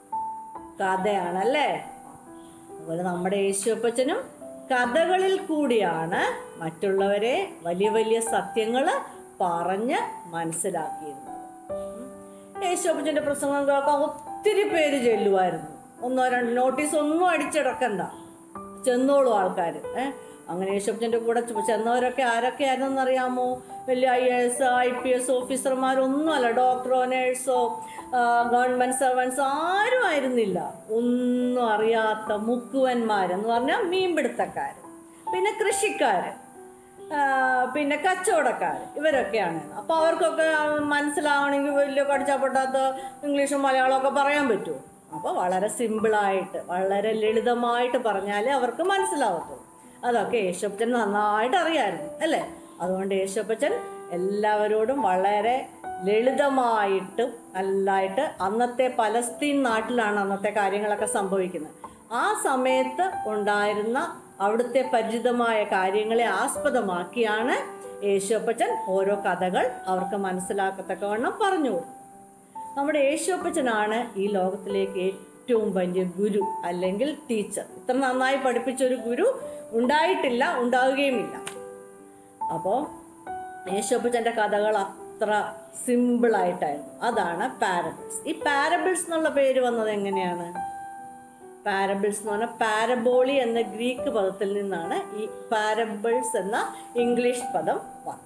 കഥയാണല്ലേ അതുപോലെ നമ്മുടെ യേശുപ്പച്ചനും കഥകളിൽ കൂടിയാണ് മറ്റുള്ളവരെ വലിയ വലിയ സത്യങ്ങൾ പറഞ്ഞ് മനസ്സിലാക്കിയിരുന്നത് യേശുപ്പച്ചൻ്റെ പ്രസംഗം കേൾക്കാൻ ഒത്തിരി പേര് ചെല്ലുമായിരുന്നു ഒന്നോ രണ്ട് നോട്ടീസ് ഒന്നും അടിച്ചിടക്കണ്ട ചെന്നോളൂ ആൾക്കാർ ഏ അങ്ങനെ യേശുപ്പച്ചൻ്റെ കൂടെ ചെ- ചെന്നവരൊക്കെ ആരൊക്കെയായിരുന്നെന്ന് അറിയാമോ വലിയ I S I P S ഓഫീസർമാരൊന്നുമല്ല ഡോക്ടറോ നേഴ്സോ ഗവൺമെൻറ് സർവൻസ് ആരും ആയിരുന്നില്ല ഒന്നും അറിയാത്ത മുക്കുവന്മാരെന്ന് പറഞ്ഞാൽ മീൻപിടുത്തക്കാർ പിന്നെ കൃഷിക്കാർ പിന്നെ കച്ചവടക്കാർ ഇവരൊക്കെയാണ് അപ്പോൾ അവർക്കൊക്കെ മനസ്സിലാവണമെങ്കിൽ വലിയ കടിച്ചപ്പെട്ടാത്ത ഇംഗ്ലീഷും മലയാളമൊക്കെ പറയാൻ പറ്റുമോ അപ്പോൾ വളരെ സിമ്പിളായിട്ട് വളരെ ലളിതമായിട്ട് പറഞ്ഞാലേ അവർക്ക് മനസ്സിലാവത്തുള്ളൂ അതൊക്കെ യേശപ്പച്ചൻ നന്നായിട്ട് അറിയാമായിരുന്നു അല്ലേ അതുകൊണ്ട് യേശപ്പച്ചൻ എല്ലാവരോടും വളരെ ലളിതമായിട്ടും നല്ലതായിട്ട് അന്നത്തെ പലസ്തീൻ നാട്ടിലാണ് അന്നത്തെ കാര്യങ്ങളൊക്കെ സംഭവിക്കുന്നത് ആ സമയത്ത് ഉണ്ടായിരുന്ന അവിടുത്തെ പരിചിതമായ കാര്യങ്ങളെ ആസ്പദമാക്കിയാണ് യേശുപ്പച്ചൻ ഓരോ കഥകൾ അവർക്ക് മനസ്സിലാക്കത്തക്കവണ്ണം പറഞ്ഞു കൊടുത്തത്. നമ്മുടെ യേശുപ്പച്ചനാണ് ഈ ലോകത്തിലേക്ക് ഏറ്റവും വലിയ ഗുരു അല്ലെങ്കിൽ ടീച്ചർ ഇത്ര നന്നായി പഠിപ്പിച്ച ഒരു ഗുരു ഉണ്ടായിട്ടില്ല ഉണ്ടാവുകയുമില്ല അപ്പോൾ യേശുപ്പച്ചൻ്റെ കഥകൾ അത്ര സിമ്പിളായിട്ടായിരുന്നു അതാണ് പാരബിൾസ് ഈ പാരബിൾസ് എന്നുള്ള പേര് വന്നത് എങ്ങനെയാണ് പാരബിൾസ് എന്ന് പറഞ്ഞാൽ പാരബോളി എന്ന ഗ്രീക്ക് പദത്തിൽ നിന്നാണ് ഈ പാരബിൾസ് എന്ന ഇംഗ്ലീഷ് പദം വന്നത്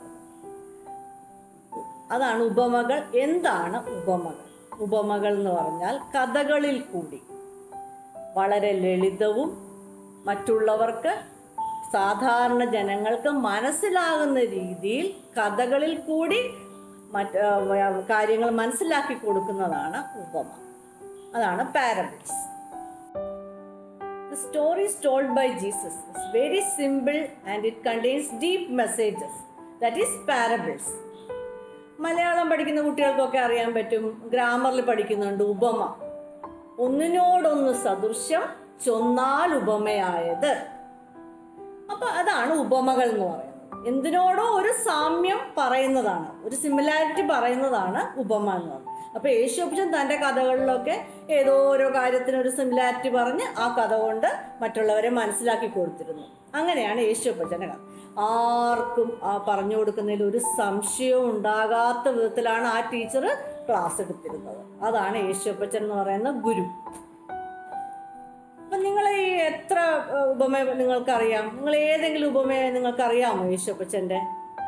അതാണ് ഉപമകൾ എന്താണ് ഉപമകൾ ഉപമകൾ എന്ന് പറഞ്ഞാൽ കഥകളിൽ കൂടി വളരെ ലളിതവും മറ്റുള്ളവർക്ക് സാധാരണ ജനങ്ങൾക്ക് മനസ്സിലാകുന്ന രീതിയിൽ കഥകളിൽ കൂടി മറ്റ് ആ, വ- കാര്യങ്ങൾ മനസ്സിലാക്കി കൊടുക്കുന്നതാണ് ഉപമ അതാണ് parables The story is told by Jesus is very simple and it contains deep messages. That is parables. Malayalam പഠിക്കുന്ന കുട്ടികൾക്കൊക്കെ അറിയാൻ പറ്റും ഗ്രാമറിൽ പഠിക്കുന്നുണ്ട് ഉപമ ഒന്നിനോടൊന്ന് സദൃശ്യം ചൊന്നാൽ ഉപമയായത് അപ്പൊ അതാണ് ഉപമകൾ എന്ന് പറയുന്നത് എന്തിനോടോ ഒരു സാമ്യം പറയുന്നതാണ് ഒരു സിമിലാരിറ്റി പറയുന്നതാണ് ഉപമ എന്ന് പറയുന്നത് അപ്പൊ യേശുപ്പച്ചൻ തന്റെ കഥകളിലൊക്കെ ഏതോ ഓരോ കാര്യത്തിന് ഒരു സിമിലാരിറ്റി പറഞ്ഞ് ആ കഥ കൊണ്ട് മറ്റുള്ളവരെ മനസ്സിലാക്കി കൊടുത്തിരുന്നു അങ്ങനെയാണ് യേശുപ്പച്ചന്റെ കഥ ആർക്കും ആ പറഞ്ഞു കൊടുക്കുന്നതിൽ ഒരു സംശയവും ഉണ്ടാകാത്ത വിധത്തിലാണ് ആ ടീച്ചർ ക്ലാസ് എടുത്തിരുന്നത് അതാണ് യേശുപ്പച്ചൻ എന്ന് പറയുന്ന ഗുരു അപ്പൊ നിങ്ങൾ ഈ എത്ര ഏഹ്, ഉപമ നിങ്ങൾക്കറിയാം നിങ്ങൾ ഏതെങ്കിലും ഉപമ നിങ്ങൾക്കറിയാമോ യേശുപ്പച്ചന്റെ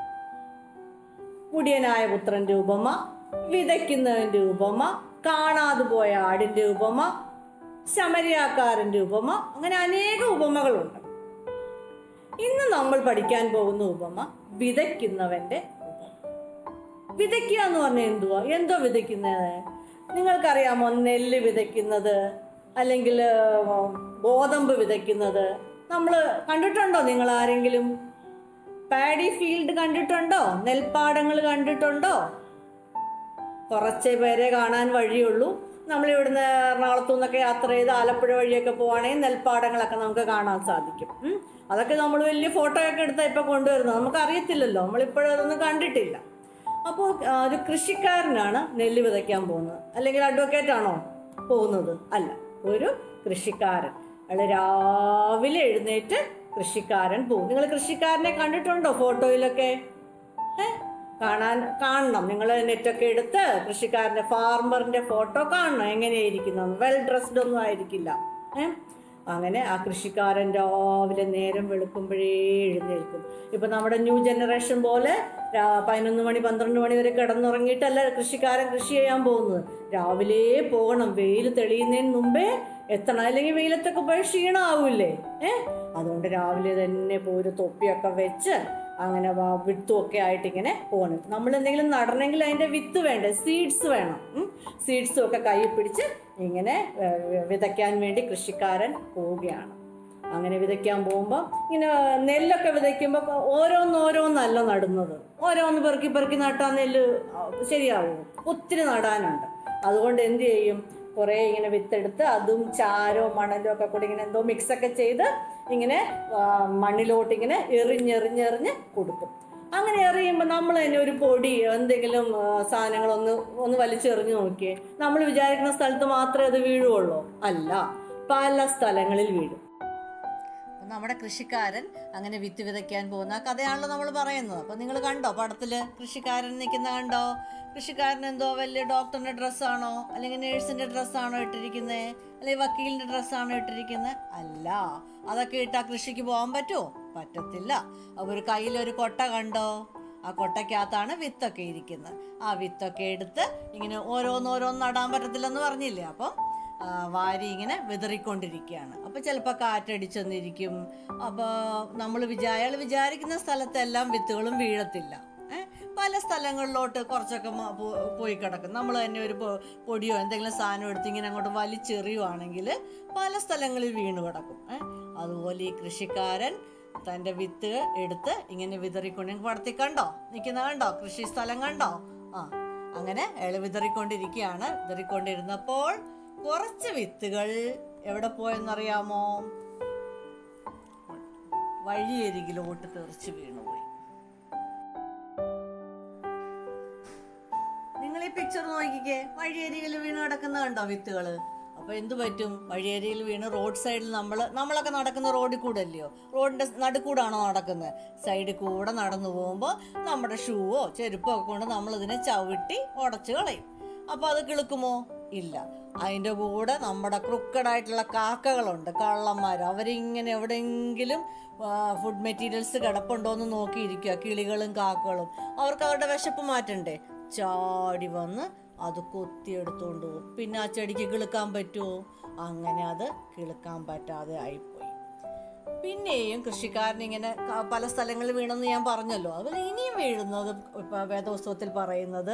മുടിയനായ പുത്രന്റെ ഉപമ വിതയ്ക്കുന്നതിന്റെ ഉപമ കാണാതെ പോയ ആടിന്റെ ഉപമ ശമരിയാക്കാരന്റെ ഉപമ അങ്ങനെ അനേക ഉപമകളുണ്ട് ഇന്ന് നമ്മൾ പഠിക്കാൻ പോകുന്ന ഉപമ വിതയ്ക്കുന്നവന്റെ ഉപമ വിതയ്ക്കുക എന്ന് പറഞ്ഞാൽ എന്തുവാ എന്തോ വിതയ്ക്കുന്നത് നിങ്ങൾക്കറിയാമോ നെല്ല് വിതയ്ക്കുന്നത് അല്ലെങ്കിൽ ഏർ, ഗോതമ്പ് വിതയ്ക്കുന്നത് നമ്മൾ കണ്ടിട്ടുണ്ടോ നിങ്ങൾ ആരെങ്കിലും പാഡി ഫീൽഡ് കണ്ടിട്ടുണ്ടോ നെൽപ്പാടങ്ങൾ കണ്ടിട്ടുണ്ടോ കുറച്ച് പേരെ കാണാൻ വഴിയുള്ളൂ നമ്മൾ ഇവിടുന്ന് എറണാകുളത്തു നിന്നൊക്കെ യാത്ര ചെയ്ത് ആലപ്പുഴ വഴിയൊക്കെ പോവുകയാണെങ്കിൽ നെൽപ്പാടങ്ങളൊക്കെ നമുക്ക് കാണാൻ സാധിക്കും ഉം. അതൊക്കെ നമ്മൾ വലിയ ഫോട്ടോ ഒക്കെ എടുത്താൽ ഇപ്പം കൊണ്ടുവരുന്നത് നമുക്ക് അറിയത്തില്ലല്ലോ നമ്മളിപ്പോഴും അതൊന്നും കണ്ടിട്ടില്ല അപ്പോൾ ആ, ഒരു കൃഷിക്കാരനാണ് നെല്ല് വിതയ്ക്കാൻ പോകുന്നത് അല്ലെങ്കിൽ അഡ്വക്കേറ്റ് ആണോ പോകുന്നത് അല്ല ഒരു കൃഷിക്കാരൻ അയാൾ രാവിലെ എഴുന്നേറ്റ് കൃഷിക്കാരൻ പോകും നിങ്ങൾ കൃഷിക്കാരനെ കണ്ടിട്ടുണ്ടോ ഫോട്ടോയിലൊക്കെ ഏ? കാണാൻ കാണണം നിങ്ങൾ നെറ്റൊക്കെ എടുത്ത് കൃഷിക്കാരൻ്റെ ഫാർമറിൻ്റെ ഫോട്ടോ കാണണം എങ്ങനെയായിരിക്കുന്നത് വെൽ ഡ്രസ്ഡ് ഒന്നും ആയിരിക്കില്ല ഏ അങ്ങനെ ആ കൃഷിക്കാരൻ രാവിലെ നേരം വെളുക്കുമ്പോഴേ എഴുന്നേൽക്കും ഇപ്പം നമ്മുടെ ന്യൂ ജനറേഷൻ പോലെ രാ- പതിനൊന്ന് മണി പന്ത്രണ്ട് മണി വരെ കിടന്നുറങ്ങിയിട്ടല്ല കൃഷിക്കാരൻ കൃഷി ചെയ്യാൻ പോകുന്നത് രാവിലെ പോകണം വെയിൽ തെളിയുന്നതിന് മുമ്പേ എത്തണം അല്ലെങ്കിൽ വെയിലത്തൊക്കെ പോയി ക്ഷീണമാവൂലേ ഏ അതുകൊണ്ട് രാവിലെ തന്നെ പോയി ഒരു തൊപ്പിയൊക്കെ വെച്ച് അങ്ങനെ വ- വിത്തും ഒക്കെ ആയിട്ട് ഇങ്ങനെ പോകണം നമ്മൾ എന്തെങ്കിലും നടണമെങ്കിൽ അതിന്റെ വിത്ത് വേണ്ടേ സീഡ്സ് വേണം സീഡ്സും ഒക്കെ കയ്യിൽ പിടിച്ച് ഇങ്ങനെ ഏഹ്, വിതയ്ക്കാൻ വേണ്ടി കൃഷിക്കാരൻ പോവുകയാണ് അങ്ങനെ വിതയ്ക്കാൻ പോകുമ്പോൾ ഇങ്ങനെ നെല്ലൊക്കെ വിതയ്ക്കുമ്പോൾ ഓരോന്നോരോന്നല്ല നടുന്നത് ഓരോന്ന് പെറുക്കി പെറുക്കി നട്ടാൽ നെല്ല് ശരിയാവും ഒത്തിരി നടാനുണ്ട് അതുകൊണ്ട് എന്ത് ചെയ്യും കുറേ ഇങ്ങനെ വിത്തെടുത്ത് അതും ചാരോ മണലോ ഒക്കെ കൂടി ഇങ്ങനെ എന്തോ മിക്സൊക്കെ ചെയ്ത് ഇങ്ങനെ ആ, മണ്ണിലോട്ട് ഇങ്ങനെ എറിഞ്ഞെറിഞ്ഞെറിഞ്ഞ് കൊടുക്കും അങ്ങനെ എറിയുമ്പോൾ നമ്മൾ തന്നെ ഒരു പൊടി എന്തെങ്കിലും ആ, സാധനങ്ങളൊന്ന് ഒന്ന് വലിച്ചെറിഞ്ഞ് നോക്കിയേ നമ്മൾ വിചാരിക്കുന്ന സ്ഥലത്ത് മാത്രമേ അത് വീഴുള്ളൂ അല്ല പല സ്ഥലങ്ങളിൽ വീഴും അപ്പം നമ്മുടെ കൃഷിക്കാരൻ അങ്ങനെ വിത്ത് വിതയ്ക്കാൻ പോകുന്ന ആ കഥയാണല്ലോ നമ്മൾ പറയുന്നത് അപ്പം നിങ്ങൾ കണ്ടോ പടത്തിൽ കൃഷിക്കാരൻ നിൽക്കുന്ന കണ്ടോ കൃഷിക്കാരൻ എന്തോ വലിയ ഡോക്ടറിൻ്റെ ഡ്രസ്സാണോ അല്ലെങ്കിൽ നേഴ്സിൻ്റെ ഡ്രസ്സാണോ ഇട്ടിരിക്കുന്നത് അല്ലെങ്കിൽ വക്കീലിൻ്റെ ഡ്രസ്സാണോ ഇട്ടിരിക്കുന്നത് അല്ല അതൊക്കെ ഇട്ടാൽ കൃഷിക്ക് പോകാൻ പറ്റുമോ പറ്റത്തില്ല അപ്പോൾ ഒരു കയ്യിലൊരു കൊട്ട കണ്ടോ ആ കൊട്ടയ്ക്കകത്താണ് വിത്തൊക്കെ ഇരിക്കുന്നത് ആ വിത്തൊക്കെ എടുത്ത് ഇങ്ങനെ ഓരോന്നോരോന്ന് നടാൻ പറ്റത്തില്ലെന്ന് പറഞ്ഞില്ലേ അപ്പം ആ, വാരി ഇങ്ങനെ വിതറിക്കൊണ്ടിരിക്കുകയാണ് അപ്പോൾ ചിലപ്പോൾ കാറ്റടിച്ചെന്നിരിക്കും അപ്പോൾ നമ്മൾ വിചാ അയാൾ വിചാരിക്കുന്ന സ്ഥലത്തെല്ലാം വിത്തുകളും വീഴത്തില്ല ഏ? പല സ്ഥലങ്ങളിലോട്ട് കുറച്ചൊക്കെ മ- പോ- പോയി കിടക്കും നമ്മൾ തന്നെ ഒരു പൊ- പൊടിയോ എന്തെങ്കിലും സാധനം എടുത്ത് ഇങ്ങനെ അങ്ങോട്ട് വലിച്ചെറിയുവാണെങ്കിൽ പല സ്ഥലങ്ങളിൽ വീണ് കിടക്കും ഏ? അതുപോലെ ഈ കൃഷിക്കാരൻ തൻ്റെ വിത്ത് എടുത്ത് ഇങ്ങനെ വിതറിക്കൊണ്ട് പടത്തി കണ്ടോ നിൽക്കുന്ന കണ്ടോ കൃഷി സ്ഥലം കണ്ടോ ആ അങ്ങനെ അയാൾ വിതറിക്കൊണ്ടിരിക്കുകയാണ് വിതറിക്കൊണ്ടിരുന്നപ്പോൾ കുറച്ച് വിത്തുകൾ എവിടെ പോയെന്നറിയാമോ വഴിയരികിലോട്ട് തെറിച്ച് വീണുപോയി നിങ്ങൾ ഈ പിക്ചർ നോക്കിക്കേ വഴിയരികിൽ വീണ് കിടക്കുന്ന കണ്ടോ വിത്തുകള് അപ്പൊ എന്തു പറ്റും വഴിയരികിൽ വീണ് റോഡ് സൈഡിൽ നമ്മൾ നമ്മളൊക്കെ നടക്കുന്ന റോഡിൽ കൂടെ അല്ലയോ റോഡിന്റെ നടുക്കൂടാണോ നടക്കുന്നത് സൈഡിൽ കൂടെ നടന്നു പോകുമ്പോൾ നമ്മുടെ ഷൂവോ ചെരുപ്പോ ഒക്കെ കൊണ്ട് നമ്മൾ ഇതിനെ ചവിട്ടി ഉടച്ചു കളയും അപ്പൊ അത് കിളുക്കുമോ ഇല്ല അതിൻ്റെ കൂടെ നമ്മുടെ ക്രുക്കഡായിട്ടുള്ള കാക്കകളുണ്ട് കള്ളന്മാർ അവരിങ്ങനെ എവിടെയെങ്കിലും ഫുഡ് മെറ്റീരിയൽസ് കിടപ്പുണ്ടോ എന്ന് നോക്കിയിരിക്കുക കിളികളും കാക്കകളും അവർക്ക് അവരുടെ വിശപ്പ് മാറ്റണ്ടേ ചാടി വന്ന് അത് കൊത്തിയെടുത്തോണ്ട് പോകും പിന്നെ ആ ചെടിക്ക് കിളുക്കാൻ പറ്റുമോ അങ്ങനെ അത് കിളുക്കാൻ പറ്റാതെ ആയിപ്പോയി പിന്നെയും കൃഷിക്കാരൻ ഇങ്ങനെ ക- പല സ്ഥലങ്ങളിൽ വീണെന്ന് ഞാൻ പറഞ്ഞല്ലോ അതുപോലെ ഇനിയും വീഴുന്നത് ഇപ്പൊ വേദോത്സവത്തിൽ പറയുന്നത്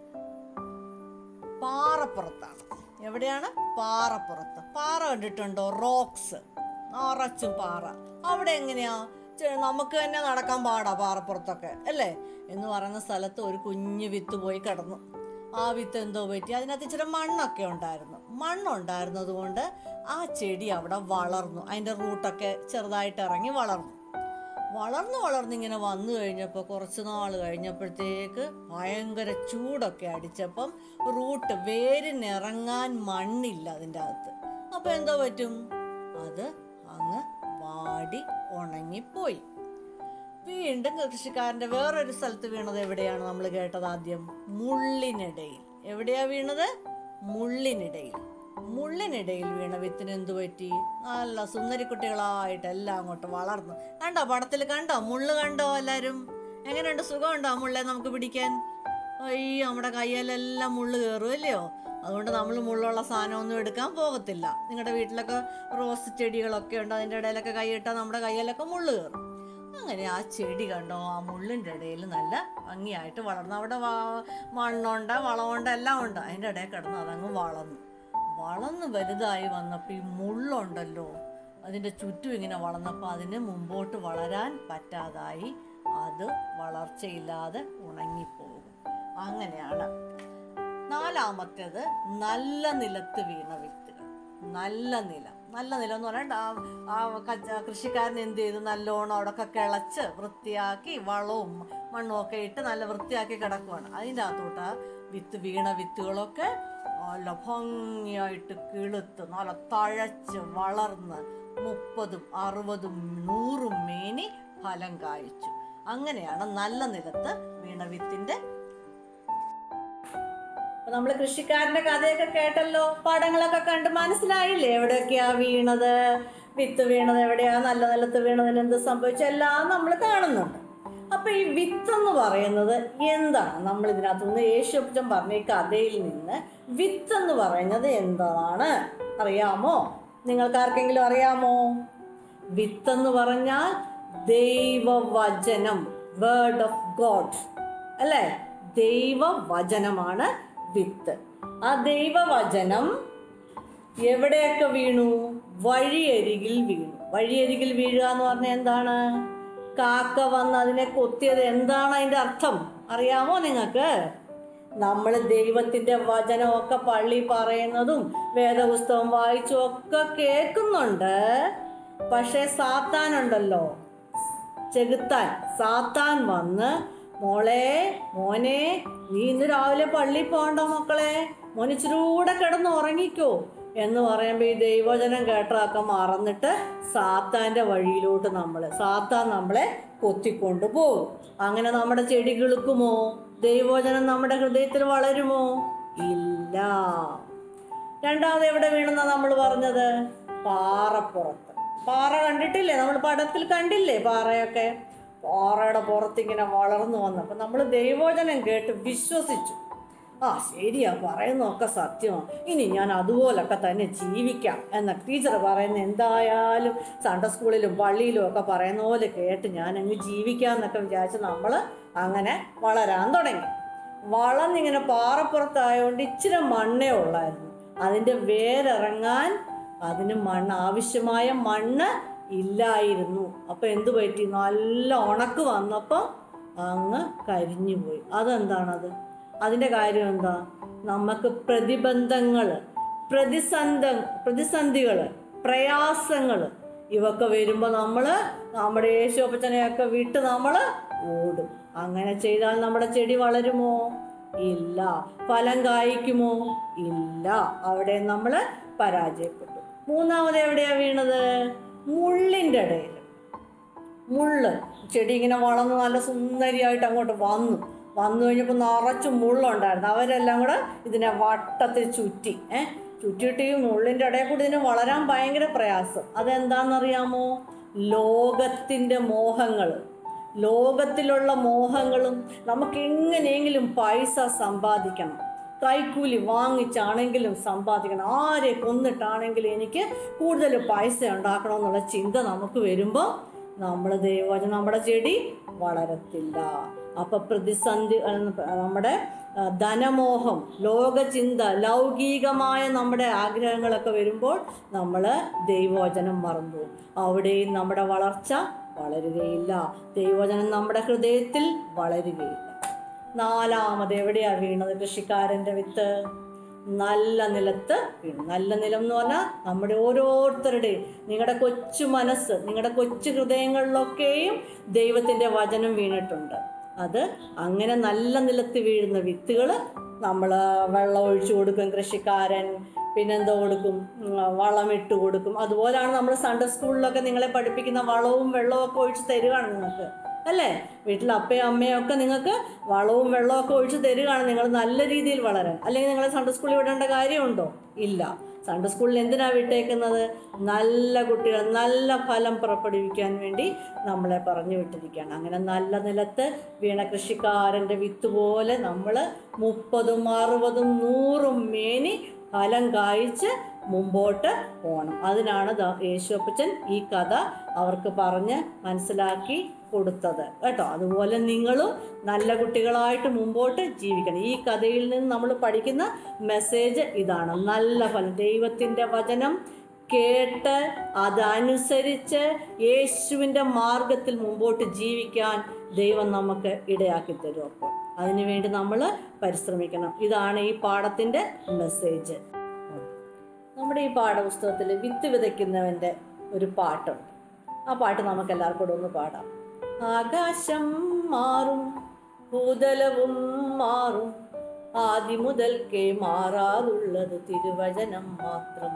പാറപ്പുറത്താണ് എവിടെയാണ് പാറപ്പുറത്ത് പാറ കണ്ടിട്ടുണ്ടോ റോക്സ് നിറച്ചും പാറ അവിടെ എങ്ങനെയാ ചെ- നമുക്ക് തന്നെ നടക്കാൻ പാടാ പാറപ്പുറത്തൊക്കെ അല്ലേ എന്ന് പറയുന്ന സ്ഥലത്ത് ഒരു കുഞ്ഞു വിത്ത് പോയി കിടന്നു ആ വിത്ത് എന്തോ പറ്റി അതിനകത്ത് ഇച്ചിരി മണ്ണൊക്കെ ഉണ്ടായിരുന്നു മണ്ണുണ്ടായിരുന്നത് കൊണ്ട് ആ ചെടി അവിടെ വളർന്നു അതിൻ്റെ റൂട്ടൊക്കെ ചെറുതായിട്ട് ഇറങ്ങി വളർന്നു വളർന്ന് വളർന്നിങ്ങനെ വന്നു കഴിഞ്ഞപ്പോൾ കുറച്ച് നാൾ കഴിഞ്ഞപ്പോഴത്തേക്ക് ഭയങ്കര ചൂടൊക്കെ അടിച്ചപ്പം റൂട്ട് വേരിനിറങ്ങാൻ മണ്ണില്ല അതിൻ്റെ അകത്ത് അപ്പം എന്തോ പറ്റും അത് അങ്ങ് വാടി ഉണങ്ങിപ്പോയി വീണ്ടും കൃഷിക്കാരൻ്റെ വേറൊരു സ്ഥലത്ത് വീണത് എവിടെയാണ് നമ്മൾ കേട്ടത് ആദ്യം മുള്ളിനിടയിൽ എവിടെയാ വീണത് മുള്ളിനിടയിൽ മുള്ളിനിടയിൽ വീണ വിത്തിന് എന്തു പറ്റി നല്ല സുന്ദരിക്കുട്ടികളായിട്ട് എല്ലാം അങ്ങോട്ട് വളർന്നു കണ്ടോ പടത്തിൽ കണ്ടോ മുള്ള് കണ്ടോ എല്ലാരും എങ്ങനെയുണ്ട് സുഖമുണ്ടോ ആ മുള്ളെ നമുക്ക് പിടിക്കാൻ അയ്യോ നമ്മുടെ കയ്യിലെല്ലാം മുള്ള് കയറും അല്ലയോ അതുകൊണ്ട് നമ്മൾ മുള്ളുള്ള സാധനമൊന്നും എടുക്കാൻ പോകത്തില്ല നിങ്ങളുടെ വീട്ടിലൊക്കെ റോസ് ചെടികളൊക്കെ ഉണ്ട് അതിൻ്റെ ഇടയിലൊക്കെ കൈയിട്ടാൽ നമ്മുടെ കയ്യിലൊക്കെ മുള്ള് കയറും അങ്ങനെ ആ ചെടി കണ്ടോ ആ മുള്ളിൻ്റെ ഇടയിൽ നല്ല ഭംഗിയായിട്ട് വളർന്നു അവിടെ വാ- മണ്ണുണ്ട് വളമുണ്ട് എല്ലാം ഉണ്ട് അതിൻ്റെ ഇടയിൽ കിടന്ന് അതങ്ങ് വളർന്നു വളർന്ന് വലുതായി വന്നപ്പോൾ ഈ മുള്ളുണ്ടല്ലോ അതിൻ്റെ ചുറ്റും ഇങ്ങനെ വളർന്നപ്പോൾ അതിന് മുമ്പോട്ട് വളരാൻ പറ്റാതായി അത് വളർച്ചയില്ലാതെ ഉണങ്ങിപ്പോകും അങ്ങനെയാണ് നാലാമത്തേത് നല്ല നിലത്ത് വീണ വിത്തുകൾ നല്ല നിലം നല്ല നിലം എന്ന് പറഞ്ഞാൽ ആ- ആ കച്ച- കൃഷിക്കാരൻ എന്ത് ചെയ്തു നല്ലോണം അവിടെയൊക്കെ കിളച്ച് വൃത്തിയാക്കി വളവും മണ്ണും ഒക്കെ ഇട്ട് നല്ല വൃത്തിയാക്കി കിടക്കുവാണ് അതിൻ്റെ അകത്തോട്ട് ആ വിത്ത് വീണ വിത്തുകളൊക്കെ നല്ല ഭംഗിയായിട്ട് കിളുത്ത് നല്ല തഴച്ച് വളർന്ന് മുപ്പതും അറുപതും നൂറും മേനി ഫലം കായ്ച്ചു അങ്ങനെയാണ് നല്ല നിലത്ത് വീണ വിത്തിന്റെ അപ്പൊ നമ്മള് കൃഷിക്കാരന്റെ കഥയൊക്കെ കേട്ടല്ലോ പാഠങ്ങളൊക്കെ കണ്ട് മനസ്സിലായില്ലേ എവിടെയൊക്കെയാ വീണത് വിത്ത് വീണത് എവിടെയാ നല്ല നിലത്ത് വീണതിന് എന്ത് സംഭവിച്ചു എല്ലാം നമ്മൾ കാണുന്നുണ്ട് അപ്പൊ ഈ വിത്ത് എന്ന് പറയുന്നത് എന്താണ് നമ്മൾ ഇതിനകത്തുനിന്ന് യേശുപ്പച്ചൻ പറഞ്ഞ ഈ കഥയിൽ നിന്ന് വിത്ത് എന്ന് പറയുന്നത് എന്താണ് അറിയാമോ നിങ്ങൾക്ക് ആർക്കെങ്കിലും അറിയാമോ വിത്ത് എന്ന് പറഞ്ഞാൽ ദൈവവചനം വേർഡ് ഓഫ് ഗോഡ് അല്ലേ ദൈവവചനമാണ് വിത്ത് ആ ദൈവവചനം എവിടെയൊക്കെ വീണു വഴിയരികിൽ വീണു വഴിയരികിൽ വീഴുക എന്ന് പറഞ്ഞാൽ എന്താണ് കാക്ക വന്ന് അതിനെ കൊത്തിയത് എന്താണ് അതിന്റെ അർത്ഥം അറിയാമോ നിങ്ങൾക്ക് നമ്മൾ ദൈവത്തിന്റെ വചനമൊക്കെ പള്ളി പറയുന്നതും വേദപുസ്തകം വായിച്ചും ഒക്കെ കേൾക്കുന്നുണ്ട് പക്ഷെ സാത്താനുണ്ടല്ലോ ചെകുത്താൻ സാത്താൻ വന്ന് മോളെ മോനെ നീ ഇന്ന് രാവിലെ പള്ളി പോകണ്ട മക്കളെ മോൻ ഇച്ചിരൂടെ കിടന്ന് ഉറങ്ങിക്കോ എന്ന് പറയുമ്പോൾ ഈ ദൈവജനം കേട്ടതൊക്കെ മറന്നിട്ട് സാത്താന്റെ വഴിയിലോട്ട് നമ്മൾ സാത്താൻ നമ്മളെ കൊത്തിക്കൊണ്ട് പോകും അങ്ങനെ നമ്മുടെ ചെടി കിളുക്കുമോ ദൈവവചനം നമ്മുടെ ഹൃദയത്തിൽ വളരുമോ ഇല്ല രണ്ടാമത് എവിടെ വീണെന്നാ നമ്മൾ പറഞ്ഞത് പാറപ്പുറത്ത് പാറ കണ്ടിട്ടില്ലേ നമ്മൾ പടത്തിൽ കണ്ടില്ലേ പാറയൊക്കെ പാറയുടെ പുറത്തിങ്ങനെ വളർന്നു വന്നപ്പോൾ നമ്മൾ ദൈവോചനം കേട്ട് വിശ്വസിച്ചു ആ ശരിയാ പറയുന്നതൊക്കെ സത്യമാണ് ഇനി ഞാൻ അതുപോലൊക്കെ തന്നെ ജീവിക്കാം എന്ന ടീച്ചർ പറയുന്ന എന്തായാലും സൺഡേ സ്കൂളിലും പള്ളിയിലും ഒക്കെ പറയുന്ന പോലെ കേട്ട് ഞാൻ അങ്ങ് ജീവിക്കാന്നൊക്കെ വിചാരിച്ച് നമ്മൾ അങ്ങനെ വളരാൻ തുടങ്ങി വളർന്നിങ്ങനെ പാറപ്പുറത്തായതുകൊണ്ട് ഇച്ചിരി മണ്ണേ ഉള്ളായിരുന്നു അതിൻ്റെ വേരിറങ്ങാൻ അതിന് മണ്ണ് ആവശ്യമായ മണ്ണ് ഇല്ലായിരുന്നു അപ്പൊ എന്തു പറ്റി നല്ല ഉണക്ക് വന്നപ്പോൾ അങ്ങ് കരിഞ്ഞു പോയി അതെന്താണത് അതിൻ്റെ കാര്യം എന്താ നമുക്ക് പ്രതിബന്ധങ്ങൾ പ്രതിസന്ധ പ്രതിസന്ധികൾ പ്രയാസങ്ങൾ ഇവൊക്കെ വരുമ്പോൾ നമ്മൾ നമ്മുടെ യേശോപ്പച്ചനെയൊക്കെ വിട്ട് നമ്മൾ ഓടും അങ്ങനെ ചെയ്താൽ നമ്മുടെ ചെടി വളരുമോ ഇല്ല ഫലം കായ്ക്കുമോ ഇല്ല അവിടെ നമ്മൾ പരാജയപ്പെട്ടു മൂന്നാമത് എവിടെയാ വീണത് മുള്ളിൻ്റെ ഇടയിൽ മുള്ള് ചെടി ഇങ്ങനെ വളർന്ന് നല്ല സുന്ദരിയായിട്ട് അങ്ങോട്ട് വന്നു വന്നു കഴിഞ്ഞപ്പോൾ നിറച്ച് മുള്ളുണ്ടായിരുന്നു അവരെല്ലാം കൂടെ ഇതിനെ വട്ടത്തിൽ ചുറ്റി ഏ ചുറ്റിയിട്ട് ഈ മുള്ളിൻ്റെ ഇടയിൽ കൂടി ഇതിന് വളരാൻ ഭയങ്കര പ്രയാസം അതെന്താണെന്നറിയാമോ ലോകത്തിൻ്റെ മോഹങ്ങൾ ലോകത്തിലുള്ള മോഹങ്ങളും നമുക്ക് എങ്ങനെയെങ്കിലും പൈസ സമ്പാദിക്കണം കൈക്കൂലി വാങ്ങിച്ചാണെങ്കിലും സമ്പാദിക്കണം ആരെ കൊന്നിട്ടാണെങ്കിലും എനിക്ക് കൂടുതൽ പൈസ ഉണ്ടാക്കണമെന്നുള്ള ചിന്ത നമുക്ക് വരുമ്പോൾ നമ്മൾ ദൈവവചനം നമ്മുടെ ചെടി വളരത്തില്ല അപ്പൊ പ്രതിസന്ധി അഹ് നമ്മുടെ അഹ് ധനമോഹം ലോകചിന്ത ലൗകികമായ നമ്മുടെ ആഗ്രഹങ്ങളൊക്കെ വരുമ്പോൾ നമ്മൾ ദൈവവചനം മറന്നു അവിടെയും നമ്മുടെ വളർച്ച വളരുകയില്ല ദൈവവചനം നമ്മുടെ ഹൃദയത്തിൽ വളരുകയില്ല നാലാമത് എവിടെയാ വീണത് കൃഷിക്കാരൻ്റെ വിത്ത് നല്ല നിലത്ത് വീണു നല്ല നിലം എന്ന് പറഞ്ഞാൽ നമ്മുടെ ഓരോരുത്തരുടെയും നിങ്ങളുടെ കൊച്ചു മനസ്സ് നിങ്ങളുടെ കൊച്ചു ഹൃദയങ്ങളിലൊക്കെയും ദൈവത്തിൻ്റെ വചനം വീണിട്ടുണ്ട് അത് അങ്ങനെ നല്ല നിലത്ത് വീഴുന്ന വിത്തുകൾ നമ്മൾ വെള്ളം ഒഴിച്ചു കൊടുക്കും കൃഷിക്കാരൻ പിന്നെന്തോ കൊടുക്കും ഉം, വളമിട്ട് കൊടുക്കും അതുപോലാണ് നമ്മൾ സൺഡേ സ്കൂളിലൊക്കെ നിങ്ങളെ പഠിപ്പിക്കുന്ന വളവും വെള്ളവും ഒക്കെ ഒഴിച്ച് തരികയാണ് നിങ്ങൾക്ക് അല്ലേ വീട്ടിൽ അപ്പയും അമ്മയും ഒക്കെ നിങ്ങൾക്ക് വളവും വെള്ളവും ഒക്കെ ഒഴിച്ച് തരികയാണ് നിങ്ങൾ നല്ല രീതിയിൽ വളരാൻ അല്ലെങ്കിൽ നിങ്ങളെ സൺഡേ സ്കൂളിൽ വിടേണ്ട കാര്യമുണ്ടോ ഇല്ല സൺഡേ സ്കൂളിൽ എന്തിനാ വിട്ടേക്കുന്നത് നല്ല കുട്ടികൾ നല്ല ഫലം പുറപ്പെടുവിക്കാൻ വേണ്ടി നമ്മളെ പറഞ്ഞു വിട്ടിരിക്കുകയാണ് അങ്ങനെ നല്ല നിലത്ത് വീണ കൃഷിക്കാരൻ്റെ വിത്ത് പോലെ നമ്മൾ മുപ്പതും അറുപതും നൂറും മേനി ഫലം കായ്ച്ച് മുമ്പോട്ട് പോകണം അതിനാണ് ദാ യേശുപ്പച്ചൻ ഈ കഥ അവർക്ക് പറഞ്ഞ് മനസ്സിലാക്കി കൊടുത്തത് കേട്ടോ അതുപോലെ നിങ്ങളും നല്ല കുട്ടികളായിട്ട് മുമ്പോട്ട് ജീവിക്കണം ഈ കഥയിൽ നിന്ന് നമ്മൾ പഠിക്കുന്ന മെസ്സേജ് ഇതാണ് നല്ല ഫലം ദൈവത്തിൻ്റെ വചനം കേട്ട് അതനുസരിച്ച് യേശുവിൻ്റെ മാർഗത്തിൽ മുമ്പോട്ട് ജീവിക്കാൻ ദൈവം നമുക്ക് ഇടയാക്കി തരും അപ്പോൾ അതിനുവേണ്ടി നമ്മൾ പരിശ്രമിക്കണം ഇതാണ് ഈ പാഠത്തിൻ്റെ മെസ്സേജ് നമ്മുടെ ഈ പാഠപുസ്തകത്തിൽ വിത്ത് വിതയ്ക്കുന്നവൻ്റെ ഒരു പാട്ടുണ്ട് ആ പാട്ട് നമുക്ക് എല്ലാവർക്കും കൂടെ ഒന്ന് പാടാം ആകാശം മാറും ഭൂതലവും മാറും ആദ്യം മുതൽക്കേ മാറാതുള്ളത് തിരുവചനം മാത്രം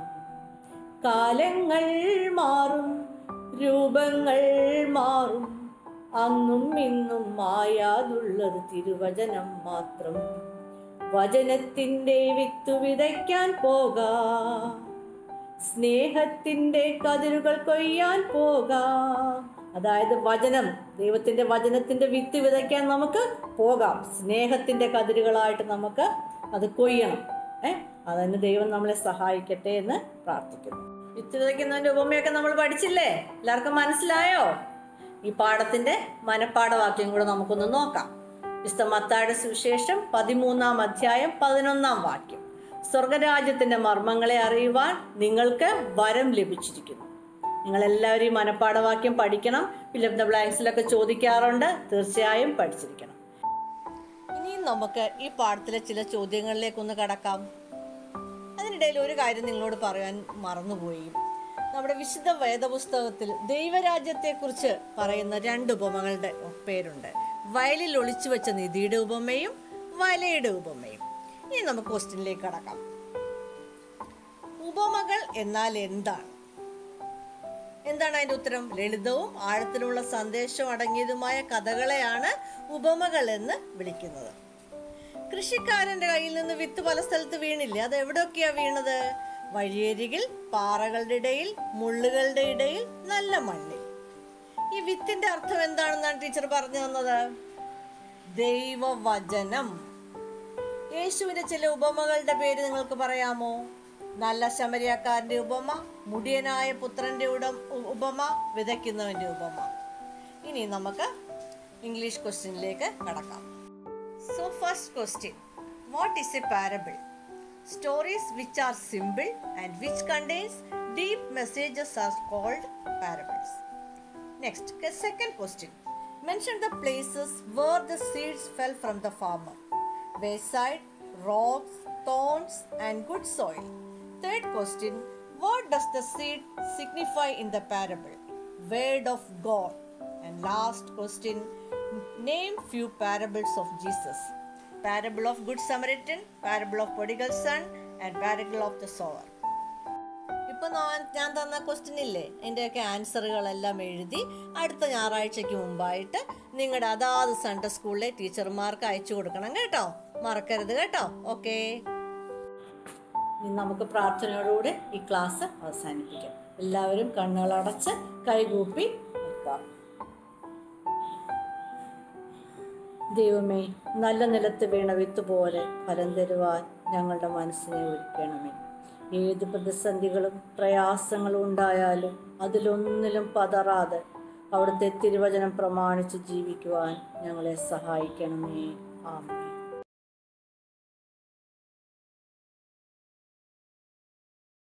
കാലങ്ങൾ മാറും രൂപങ്ങൾ മാറും അന്നും ഇന്നും മായാതുള്ളത് തിരുവചനം മാത്രം വചനത്തിൻ്റെ വിത്തു വിതയ്ക്കാൻ പോകാം സ്നേഹത്തിൻ്റെ കതിരുകൾ കൊയ്യാൻ പോകാം അതായത് വചനം ദൈവത്തിൻ്റെ വചനത്തിൻ്റെ വിത്ത് വിതയ്ക്കാൻ നമുക്ക് പോകാം സ്നേഹത്തിൻ്റെ കതിരുകളായിട്ട് നമുക്ക് അത് കൊയ്യണം ഏ അതിന് ദൈവം നമ്മളെ സഹായിക്കട്ടെ എന്ന് പ്രാർത്ഥിക്കുന്നു വിത്ത് വിതയ്ക്കുന്നതിൻ്റെ ഉപമയൊക്കെ നമ്മൾ പഠിച്ചില്ലേ എല്ലാവർക്കും മനസ്സിലായോ ഈ പാഠത്തിന്റെ മനപ്പാഠവാക്യം കൂടെ നമുക്കൊന്ന് നോക്കാം വിശുദ്ധ മത്തായുടെ സുവിശേഷം പതിമൂന്നാം അധ്യായം പതിനൊന്നാം വാക്യം സ്വർഗരാജ്യത്തിന്റെ മർമ്മങ്ങളെ അറിയുവാൻ നിങ്ങൾക്ക് വരം ലഭിച്ചിരിക്കുന്നു നിങ്ങൾ എല്ലാവരും ഈ മനപ്പാഠവാക്യം പഠിക്കണം ഫിലിപ്പ് ദ ബ്ലാങ്ക്സിലൊക്കെ ചോദിക്കാറുണ്ട് തീർച്ചയായും പഠിച്ചിരിക്കണം ഇനിയും നമുക്ക് ഈ പാഠത്തിലെ ചില ചോദ്യങ്ങളിലേക്കൊന്ന് കടക്കാം അതിനിടയിൽ ഒരു കാര്യം നിങ്ങളോട് പറയാൻ മറന്നുപോയി നമ്മുടെ വിശുദ്ധ വേദപുസ്തകത്തിൽ ദൈവരാജ്യത്തെക്കുറിച്ച് പറയുന്ന രണ്ട് ഉപമകളുടെ പേരുണ്ട് വയലിൽ ഒളിച്ചു വെച്ച നിധിയുടെ ഉപമയും വലയുടെ ഉപമയും ഇനി നമുക്ക് ക്വസ്റ്റ്യനിലേക്ക് കടക്കാം ഉപമകൾ എന്നാൽ എന്താണ് എന്താണ് അതിന്റെ ഉത്തരം ലളിതവും ആഴത്തിലുള്ള സന്ദേശവും അടങ്ങിയതുമായ കഥകളെയാണ് ഉപമകൾ എന്ന് വിളിക്കുന്നത് കൃഷിക്കാരന്റെ കയ്യിൽ നിന്ന് വിത്ത് പല സ്ഥലത്ത് വീണില്ലേ അത് എവിടെയൊക്കെയാ വീണത് വഴിയരികിൽ പാറകളുടെ ഇടയിൽ മുള്ളുകളുടെ ഇടയിൽ നല്ല മണ്ണിൽ ഈ വിത്തിന്റെ അർത്ഥം എന്താണെന്നാണ് ടീച്ചർ പറഞ്ഞു തന്നത് ദൈവവചനം യേശുവിന്റെ ചില ഉപമകളുടെ പേര് നിങ്ങൾക്ക് പറയാമോ നല്ല ശമരിയക്കാരന്റെ ഉപമ മുടിയനായ പുത്രന്റെ ഉടം ഉ- ഉപമ വിതയ്ക്കുന്നവന്റെ ഉപമ ഇനി നമുക്ക് ഇംഗ്ലീഷ് ക്വസ്റ്റ്യനിലേക്ക് കടക്കാം so first question what is a parable stories which are simple and which contains deep messages are called parables. Next, the second question. Mention the places where the seeds fell from the farmer. Wayside, rocks, thorns, and good soil. Third question. What does the seed signify in the parable? Word of God. And last question. Name few parables of Jesus. Parable of Good Samaritan, Parable of Prodigal Son, and Parable of the Sower. ഇപ്പൊ ഞാൻ- ഞാൻ തന്ന question ഇല്ലേ അതിൻ്റെയൊക്കെ ആൻസറുകളെല്ലാം എഴുതി അടുത്ത ഞായറാഴ്ചയ്ക്ക് മുമ്പായിട്ട് നിങ്ങളുടെ അതാത് സൺഡേ സ്കൂളിലെ ടീച്ചർമാർക്ക് അയച്ചു കൊടുക്കണം കേട്ടോ മറക്കരുത് കേട്ടോ ഓക്കെ ഇനി നമുക്ക് പ്രാർത്ഥനയോടുകൂടെ ഈ ക്ലാസ് അവസാനിപ്പിക്കാം എല്ലാവരും കണ്ണുകളടച്ച് കൈകൂപ്പി നിൽക്കാം ദൈവമേ നല്ല നിലത്ത് വീണ വിത്ത് പോലെ ഫലം തരുവാൻ ഞങ്ങളുടെ മനസ്സിനെ ഒരുക്കണമേ ഏത് പ്രതിസന്ധികളും പ്രയാസങ്ങളും ഉണ്ടായാലും അതിലൊന്നിലും പതറാതെ അവിടുത്തെ തിരുവചനം പ്രമാണിച്ച് ജീവിക്കുവാൻ ഞങ്ങളെ സഹായിക്കണമേ ആമേൻ